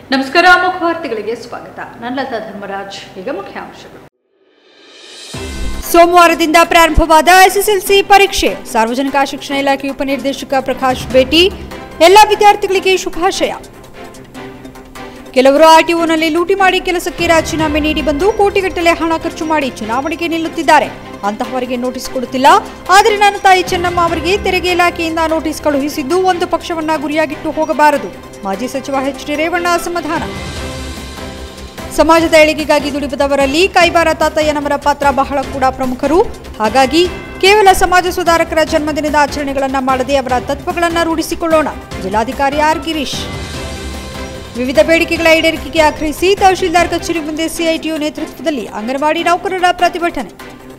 ನಮಸ್ಕಾರ ಮುಖವಾರ್ತೆಗಳಿಗೆ ಸ್ವಾಗತ ನನ್ನ ಲತಾ ಧರ್ಮರಾಜ್ ಈಗ ಮುಖ್ಯಾಂಶಗಳು ಸೋಮವಾರದಿಂದ ಪ್ರಾರಂಭವಾದ ಎಸ್ಎಸ್ಎಲ್ಸಿ ಪರೀಕ್ಷೆ ಸಾರ್ವಜನಿಕ ಶಿಕ್ಷಣ ಇಲಾಖೆ ಉಪನಿರ್ದೇಶಕ ಪ್ರಕಾಶ್ ಭೇಟಿ ಎಲ್ಲ ವಿದ್ಯಾರ್ಥಿಗಳಿಗೆ ಶುಭಾಶಯ ಕೆಲವರು ಆರ್ಟಿಒನಲ್ಲಿ ಲೂಟಿ ಮಾಡಿ ಕೆಲಸಕ್ಕೆ ರಾಜೀನಾಮೆ ನೀಡಿ ಬಂದು ಕೋಟಿಗಟ್ಟಲೆ ಹಣ ಖರ್ಚು ಮಾಡಿ ಚುನಾವಣೆಗೆ ನಿಲ್ಲುತ್ತಿದ್ದಾರೆ ಅಂತಹವರಿಗೆ ನೋಟಿಸ್ ಕೊಡುತ್ತಿಲ್ಲ ಆದರೆ ನನ್ನ ತಾಯಿ ಚೆನ್ನಮ್ಮ ಅವರಿಗೆ ತೆರಿಗೆ ಇಲಾಖೆಯಿಂದ ನೋಟಿಸ್ ಕಳುಹಿಸಿದ್ದು ಒಂದು ಪಕ್ಷವನ್ನ ಗುರಿಯಾಗಿಟ್ಟು ಹೋಗಬಾರದು ಮಾಜಿ ಸಚಿವ ಎಚ್ ಡಿ ರೇವಣ್ಣ ಅಸಮಾಧಾನ ಸಮಾಜದ ಏಳಿಗೆಗಾಗಿ ದುಡಿಬದವರಲ್ಲಿ ಕೈವಾರ ತಾತಯ್ಯನವರ ಪಾತ್ರ ಬಹಳ ಕೂಡ ಪ್ರಮುಖರು ಹಾಗಾಗಿ ಕೇವಲ ಸಮಾಜ ಸುಧಾರಕರ ಜನ್ಮದಿನದ ಆಚರಣೆಗಳನ್ನು ಮಾಡದೆ ಅವರ ತತ್ವಗಳನ್ನು ರೂಢಿಸಿಕೊಳ್ಳೋಣ ಜಿಲ್ಲಾಧಿಕಾರಿ ಆರ್ ಗಿರೀಶ್ ವಿವಿಧ ಬೇಡಿಕೆಗಳ ಈಡೇರಿಕೆಗೆ ಆಗ್ರಹಿಸಿ ತಹಶೀಲ್ದಾರ್ ಕಚೇರಿ ಮುಂದೆ ಸಿಐಟಿಯು ನೇತೃತ್ವದಲ್ಲಿ ಅಂಗನವಾಡಿ ನೌಕರರ ಪ್ರತಿಭಟನೆ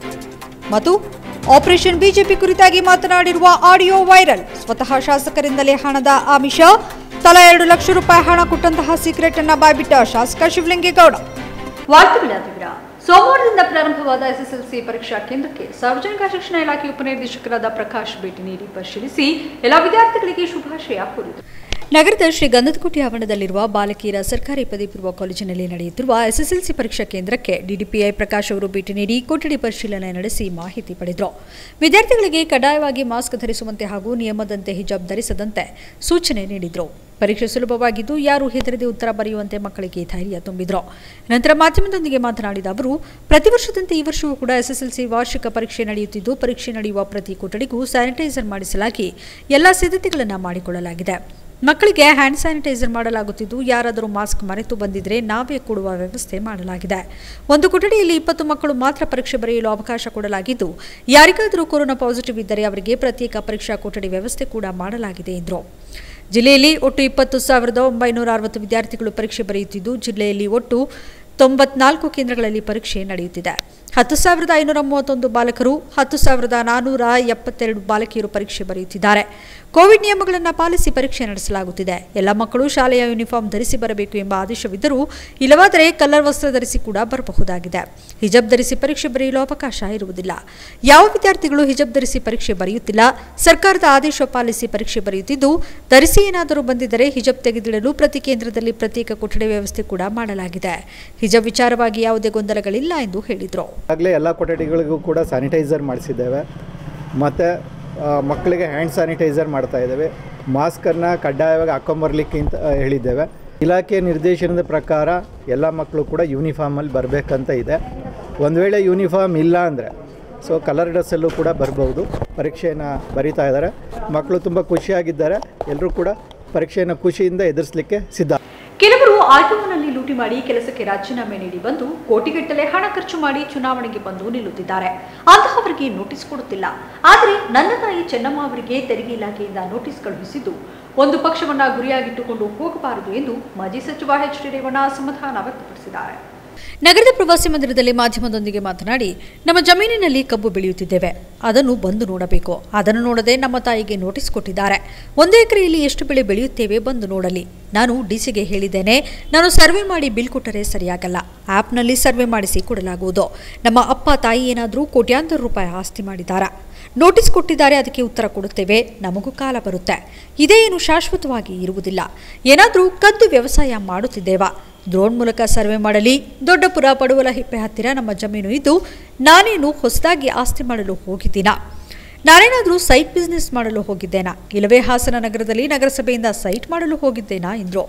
ಮತ್ತು ಆಪರೇಷನ್ ಬಿಜೆಪಿ ಕುರಿತಾಗಿ ಮಾತನಾಡಿರುವ ಆಡಿಯೋ ವೈರಲ್ ಸ್ವತಃ ಶಾಸಕರಿಂದಲೇ ಹಣದ ಆಮಿಷ ತಲಾ ಎರಡು ಲಕ್ಷ ರೂಪಾಯಿ ಹಣ ಕೊಟ್ಟಂತಹ ಸೀಕ್ರೆಟ್ ಅನ್ನ ಬಾಯ್ಬಿಟ್ಟ ಶಾಸಕ ಶಿವಲಿಂಗೇಗೌಡ ವಾರ್ತೆಗಳ ವಿವರ ಸೋಮವಾರದಿಂದ ಪ್ರಾರಂಭವಾದ ಎಸ್ಎಸ್ಎಲ್ಸಿ ಪರೀಕ್ಷಾ ಕೇಂದ್ರಕ್ಕೆ ಸಾರ್ವಜನಿಕ ಶಿಕ್ಷಣ ಇಲಾಖೆ ಉಪನಿರ್ದೇಶಕರಾದ ಪ್ರಕಾಶ್ ಭೇಟಿ ನೀಡಿ ಪರಿಶೀಲಿಸಿ ಎಲ್ಲ ವಿದ್ಯಾರ್ಥಿಗಳಿಗೆ ಶುಭಾಶಯ ಕೋರಿದರು ನಗರದ ಶ್ರೀ ಗಂಧದಕೋಟೆ ಆವರಣದಲ್ಲಿರುವ ಬಾಲಕಿಯರ ಸರ್ಕಾರಿ ಪದವಿ ಪೂರ್ವ ಕಾಲೇಜಿನಲ್ಲಿ ನಡೆಯುತ್ತಿರುವ ಎಸ್ಎಸ್ಎಲ್ಸಿ ಪರೀಕ್ಷಾ ಕೇಂದ್ರಕ್ಕೆ ಡಿಡಿಪಿಐ ಪ್ರಕಾಶ್ ಅವರು ಭೇಟಿ ನೀಡಿ ಕೊಠಡಿ ಪರಿಶೀಲನೆ ನಡೆಸಿ ಮಾಹಿತಿ ಪಡೆದರು ವಿದ್ಯಾರ್ಥಿಗಳಿಗೆ ಕಡ್ಡಾಯವಾಗಿ ಮಾಸ್ಕ್ ಧರಿಸುವಂತೆ ಹಾಗೂ ನಿಯಮದಂತೆ ಹಿಜಾಬ್ ಧರಿಸದಂತೆ ಸೂಚನೆ ನೀಡಿದರು ಪರೀಕ್ಷೆ ಸುಲಭವಾಗಿದ್ದು ಯಾರು ಹೆದರದೆ ಉತ್ತರ ಬರೆಯುವಂತೆ ಮಕ್ಕಳಿಗೆ ಧೈರ್ಯ ತುಂಬಿದ್ರು ನಂತರ ಮಾಧ್ಯಮದೊಂದಿಗೆ ಮಾತನಾಡಿದ ಅವರು ಪ್ರತಿ ವರ್ಷದಂತೆ ಈ ವರ್ಷವೂ ಕೂಡ ಎಸ್ಎಸ್ಎಲ್ಸಿ ವಾರ್ಷಿಕ ಪರೀಕ್ಷೆ ನಡೆಯುತ್ತಿದ್ದು ಪರೀಕ್ಷೆ ನಡೆಯುವ ಪ್ರತಿ ಕೊಠಡಿಗೂ ಸ್ಯಾನಿಟೈಸರ್ ಮಾಡಿಸಲಾಗಿ ಎಲ್ಲ ಸಿದ್ಧತೆಗಳನ್ನು ಮಾಡಿಕೊಳ್ಳಲಾಗಿದೆ ಮಕ್ಕಳಿಗೆ ಹ್ಯಾಂಡ್ ಸ್ಯಾನಿಟೈಸರ್ ಮಾಡಲಾಗುತ್ತಿದ್ದು ಯಾರಾದರೂ ಮಾಸ್ಕ್ ಮರೆತು ಬಂದಿದ್ರೆ ನಾವೇ ಕೊಡುವ ವ್ಯವಸ್ಥೆ ಮಾಡಲಾಗಿದೆ ಒಂದು ಕೊಠಡಿಯಲ್ಲಿ ಇಪ್ಪತ್ತು ಮಕ್ಕಳು ಮಾತ್ರ ಪರೀಕ್ಷೆ ಬರೆಯಲು ಅವಕಾಶ ಕೊಡಲಾಗಿದ್ದು ಯಾರಿಗಾದರೂ ಕೊರೋನಾ ಪಾಸಿಟಿವ್ ಇದ್ದರೆ ಅವರಿಗೆ ಪ್ರತ್ಯೇಕ ಪರೀಕ್ಷಾ ಕೊಠಡಿ ವ್ಯವಸ್ಥೆ ಕೂಡ ಮಾಡಲಾಗಿದೆ ಎಂದರು ಜಿಲ್ಲೆಯಲ್ಲಿ ಒಟ್ಟು ಇಪ್ಪತ್ತು ಸಾವಿರದ ಒಂಬೈನೂರ ಅರವತ್ತು ವಿದ್ಯಾರ್ಥಿಗಳು ಪರೀಕ್ಷೆ ಬರೆಯುತ್ತಿದ್ದು ಜಿಲ್ಲೆಯಲ್ಲಿ ಒಟ್ಟು ತೊಂಬತ್ನಾಲ್ಕು ಕೇಂದ್ರಗಳಲ್ಲಿ ಪರೀಕ್ಷೆ ನಡೆಯುತ್ತಿದೆ ಹತ್ತು ಸಾವಿರದ ಐನೂರ ಮೂವತ್ತೊಂದು ಬಾಲಕರು ಹತ್ತು ಸಾವಿರದ ನಾನ್ನೂರ ಎಪ್ಪತ್ತೆರಡು ಬಾಲಕಿಯರು ಪರೀಕ್ಷೆ ಬರೆಯುತ್ತಿದ್ದಾರೆ ಕೋವಿಡ್ ನಿಯಮಗಳನ್ನು ಪಾಲಿಸಿ ಪರೀಕ್ಷೆ ನಡೆಸಲಾಗುತ್ತಿದೆ ಎಲ್ಲ ಮಕ್ಕಳು ಶಾಲೆಯ ಯೂನಿಫಾರ್ಮ್ ಧರಿಸಿ ಬರಬೇಕು ಎಂಬ ಆದೇಶವಿದ್ದರೂ ಇಲ್ಲವಾದರೆ ಕಲ್ಲರ್ ವಸ್ತ್ರ ಧರಿಸಿ ಕೂಡ ಬರಬಹುದಾಗಿದೆ ಹಿಜಬ್ ಧರಿಸಿ ಪರೀಕ್ಷೆ ಬರೆಯಲು ಅವಕಾಶ ಇರುವುದಿಲ್ಲ ಯಾವ ವಿದ್ಯಾರ್ಥಿಗಳು ಹಿಜಬ್ ಧರಿಸಿ ಪರೀಕ್ಷೆ ಬರೆಯುತ್ತಿಲ್ಲ ಸರ್ಕಾರದ ಆದೇಶ ಪಾಲಿಸಿ ಪರೀಕ್ಷೆ ಬರೆಯುತ್ತಿದ್ದು ಧರಿಸಿ ಏನಾದರೂ ಬಂದಿದ್ದರೆ ಹಿಜಬ್ ತೆಗೆದಿಡಲು ಪ್ರತಿ ಕೇಂದ್ರದಲ್ಲಿ ಪ್ರತ್ಯೇಕ ಕೊಠಡಿ ವ್ಯವಸ್ಥೆ ಕೂಡ ಮಾಡಲಾಗಿದೆ ಹಿಜಬ್ ವಿಚಾರವಾಗಿ ಯಾವುದೇ ಗೊಂದಲಗಳಿಲ್ಲ ಎಂದು ಹೇಳಿದರು ಆಗಲೇ ಎಲ್ಲ ಕೊಠಡಿಗಳಿಗೂ ಕೂಡ ಸ್ಯಾನಿಟೈಸರ್ ಮಾಡಿಸಿದ್ದೇವೆ ಮತ್ತು ಮಕ್ಕಳಿಗೆ ಹ್ಯಾಂಡ್ ಸ್ಯಾನಿಟೈಸರ್ ಮಾಡ್ತಾ ಇದ್ದೇವೆ ಮಾಸ್ಕನ್ನು ಕಡ್ಡಾಯವಾಗಿ ಹಾಕೊಂಬರ್ಲಿಕ್ಕೆ ಅಂತ ಆ, ಹೇಳಿದ್ದೇವೆ ಇಲಾಖೆ ನಿರ್ದೇಶನದ ಪ್ರಕಾರ ಎಲ್ಲ ಮಕ್ಕಳು ಕೂಡ ಯೂನಿಫಾರ್ಮಲ್ಲಿ ಬರಬೇಕಂತ ಇದೆ ಒಂದು ವೇಳೆ ಯೂನಿಫಾರ್ಮ್ ಇಲ್ಲ ಅಂದರೆ ಸೊ ಕಲರ್ ಡ್ರೆಸ್ಸಲ್ಲೂ ಕೂಡ ಬರ್ಬೋದು ಪರೀಕ್ಷೆಯನ್ನು ಬರಿತಾ ಇದ್ದಾರೆ ಮಕ್ಕಳು ತುಂಬ ಖುಷಿಯಾಗಿದ್ದಾರೆ ಎಲ್ಲರೂ ಕೂಡ ಪರೀಕ್ಷೆಯನ್ನು ಖುಷಿಯಿಂದ ಎದುರಿಸಲಿಕ್ಕೆ ಸಿದ್ಧ ಕೆಲವರು ಆರ್ಟಿಒನಲ್ಲಿ ಲೂಟಿ ಮಾಡಿ ಕೆಲಸಕ್ಕೆ ರಾಜೀನಾಮೆ ನೀಡಿ ಬಂದು ಕೋಟಿಗಟ್ಟಲೆ ಹಣ ಖರ್ಚು ಮಾಡಿ ಚುನಾವಣೆಗೆ ಬಂದು ನಿಲ್ಲುತ್ತಿದ್ದಾರೆ ಅಂತಹವರಿಗೆ ನೋಟಿಸ್ ಕೊಡುತ್ತಿಲ್ಲ ಆದರೆ ನನ್ನ ತಾಯಿ ಚೆನ್ನಮ್ಮ ಅವರಿಗೆ ತೆರಿಗೆ ಇಲಾಖೆಯಿಂದ ನೋಟಿಸ್ ಕಳುಹಿಸಿದ್ದು ಒಂದು ಪಕ್ಷವನ್ನ ಗುರಿಯಾಗಿಟ್ಟುಕೊಂಡು ಹೋಗಬಾರದು ಎಂದು ಮಾಜಿ ಸಚಿವ ಎಚ್ ಡಿ ರೇವಣ್ಣ ಅಸಮಾಧಾನ ವ್ಯಕ್ತಪಡಿಸಿದ್ದಾರೆ ನಗರದ ಪ್ರವಾಸಿ ಮಂದಿರದಲ್ಲಿ ಮಾಧ್ಯಮದೊಂದಿಗೆ ಮಾತನಾಡಿ ನಮ್ಮ ಜಮೀನಿನಲ್ಲಿ ಕಬ್ಬು ಬೆಳೆಯುತ್ತಿದ್ದೇವೆ ಅದನ್ನು ಬಂದು ನೋಡಬೇಕು ಅದನ್ನು ನೋಡದೆ ನಮ್ಮ ತಾಯಿಗೆ ನೋಟಿಸ್ ಕೊಟ್ಟಿದ್ದಾರೆ ಒಂದು ಎಕರೆಯಲ್ಲಿ ಎಷ್ಟು ಬೆಳೆ ಬೆಳೆಯುತ್ತೇವೆ ಬಂದು ನೋಡಲಿ ನಾನು ಡಿಸಿಗೆ ಹೇಳಿದ್ದೇನೆ ನಾನು ಸರ್ವೆ ಮಾಡಿ ಬಿಲ್ ಕೊಟ್ಟರೆ ಸರಿಯಾಗಲ್ಲ ಆ್ಯಪ್ನಲ್ಲಿ ಸರ್ವೆ ಮಾಡಿಸಿ ಕೊಡಲಾಗುವುದು ನಮ್ಮ ಅಪ್ಪ ತಾಯಿ ಏನಾದರೂ ಕೋಟ್ಯಾಂತರ ರೂಪಾಯಿ ಆಸ್ತಿ ಮಾಡಿದ್ದಾರಾ ನೋಟಿಸ್ ಕೊಟ್ಟಿದ್ದಾರೆ ಅದಕ್ಕೆ ಉತ್ತರ ಕೊಡುತ್ತೇವೆ ನಮಗೂ ಕಾಲ ಬರುತ್ತೆ ಇದೇ ಏನು ಶಾಶ್ವತವಾಗಿ ಇರುವುದಿಲ್ಲ ಏನಾದರೂ ಕದ್ದು ವ್ಯವಸಾಯ ಮಾಡುತ್ತಿದ್ದೇವಾ ಡ್ರೋನ್ ಮೂಲಕ ಸರ್ವೆ ಮಾಡಲಿ ದೊಡ್ಡಪುರ ಪಡುವಲ ಹಿಪ್ಪೆ ಹತ್ತಿರ ನಮ್ಮ ಜಮೀನು ಇದ್ದು ನಾನೇನು ಹೊಸದಾಗಿ ಆಸ್ತಿ ಮಾಡಲು ಹೋಗಿದ್ದೀನಾ ನಾನೇನಾದರೂ ಸೈಟ್ ಬಿಸ್ನೆಸ್ ಮಾಡಲು ಹೋಗಿದ್ದೇನಾ ಇಲ್ಲವೇ ಹಾಸನ ನಗರದಲ್ಲಿ ನಗರಸಭೆಯಿಂದ ಸೈಟ್ ಮಾಡಲು ಹೋಗಿದ್ದೇನಾ ಎಂದರು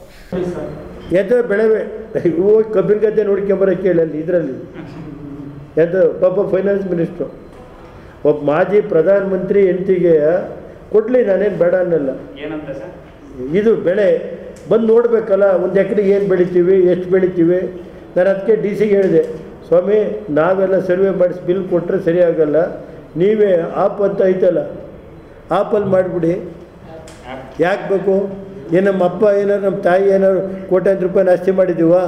ಎದ್ದು ಬೆಳೆವೆ ಹೋಗಿ ಕಬ್ಬಿನ ಗದ್ದೆ ನೋಡ್ಕೊಂಬರಕ್ಕೆ ಹೇಳಲ್ಲಿ ಇದರಲ್ಲಿ ಎದ್ದು ಪಾಪ ಫೈನಾನ್ಸ್ ಮಿನಿಸ್ಟ್ರು ಒಬ್ಬ ಮಾಜಿ ಪ್ರಧಾನಮಂತ್ರಿ ಹೆಂಡತಿಗೆ ಕೊಡಲಿ ನಾನೇನು ಬೇಡ ಅನ್ನಲ್ಲ ಇದು ಬೆಳೆ ಬಂದು ನೋಡಬೇಕಲ್ಲ ಒಂದು ಎಕರೆಗೆ ಏನು ಬೆಳಿತೀವಿ ಎಷ್ಟು ಬೆಳಿತೀವಿ ನಾನು ಅದಕ್ಕೆ ಡಿ ಸಿಗೆ ಹೇಳಿದೆ ಸ್ವಾಮಿ ನಾವೆಲ್ಲ ಸರ್ವೆ ಮಾಡಿಸಿ ಬಿಲ್ ಕೊಟ್ಟರೆ ಸರಿ ಆಗಲ್ಲ ನೀವೇ ಆಪ್ ಅಂತ ಐತಲ್ಲ ಆಪಲ್ಲಿ ಮಾಡಿಬಿಡಿ ಯಾಕೆ ಬೇಕು ಏನು ನಮ್ಮ ಅಪ್ಪ ಏನಾರು ನಮ್ಮ ತಾಯಿ ಏನಾರು ಕೋಟ್ಯಾಂತರ ರೂಪಾಯಿ ಆಸ್ತಿ ಮಾಡಿದ್ದೀವಾ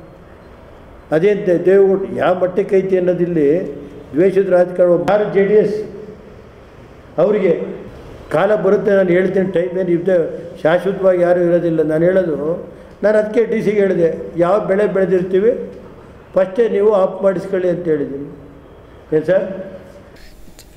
ಅದೇನು ದೇವಗುಡ್ ಯಾವ ಮಟ್ಟಕ್ಕೆ ಐತಿ ಅನ್ನೋದಿಲ್ಲಿ ದ್ವೇಷದ ರಾಜಕಾರಣ ಯಾರು ಜೆ ಡಿ ಎಸ್ ಅವರಿಗೆ ಕಾಲ ಬರುತ್ತೆ ನಾನು ಹೇಳ್ತೀನಿ ಟೈಮ್ ಏನು ಇದ್ದೆ ಶಾಶ್ವತವಾಗಿ ಯಾರೂ ಇರೋದಿಲ್ಲ ನಾನು ಹೇಳೋದು ನಾನು ಅದಕ್ಕೆ ಡಿ ಸಿಗೆ ಹೇಳಿದೆ ಯಾವ ಬೆಳೆ ಬೆಳೆದಿರ್ತೀವಿ ಫಸ್ಟೇ ನೀವು ಆಫ್ ಮಾಡಿಸ್ಕೊಳ್ಳಿ ಅಂತ ಹೇಳಿದ್ದೀನಿ ಏನು ಸರ್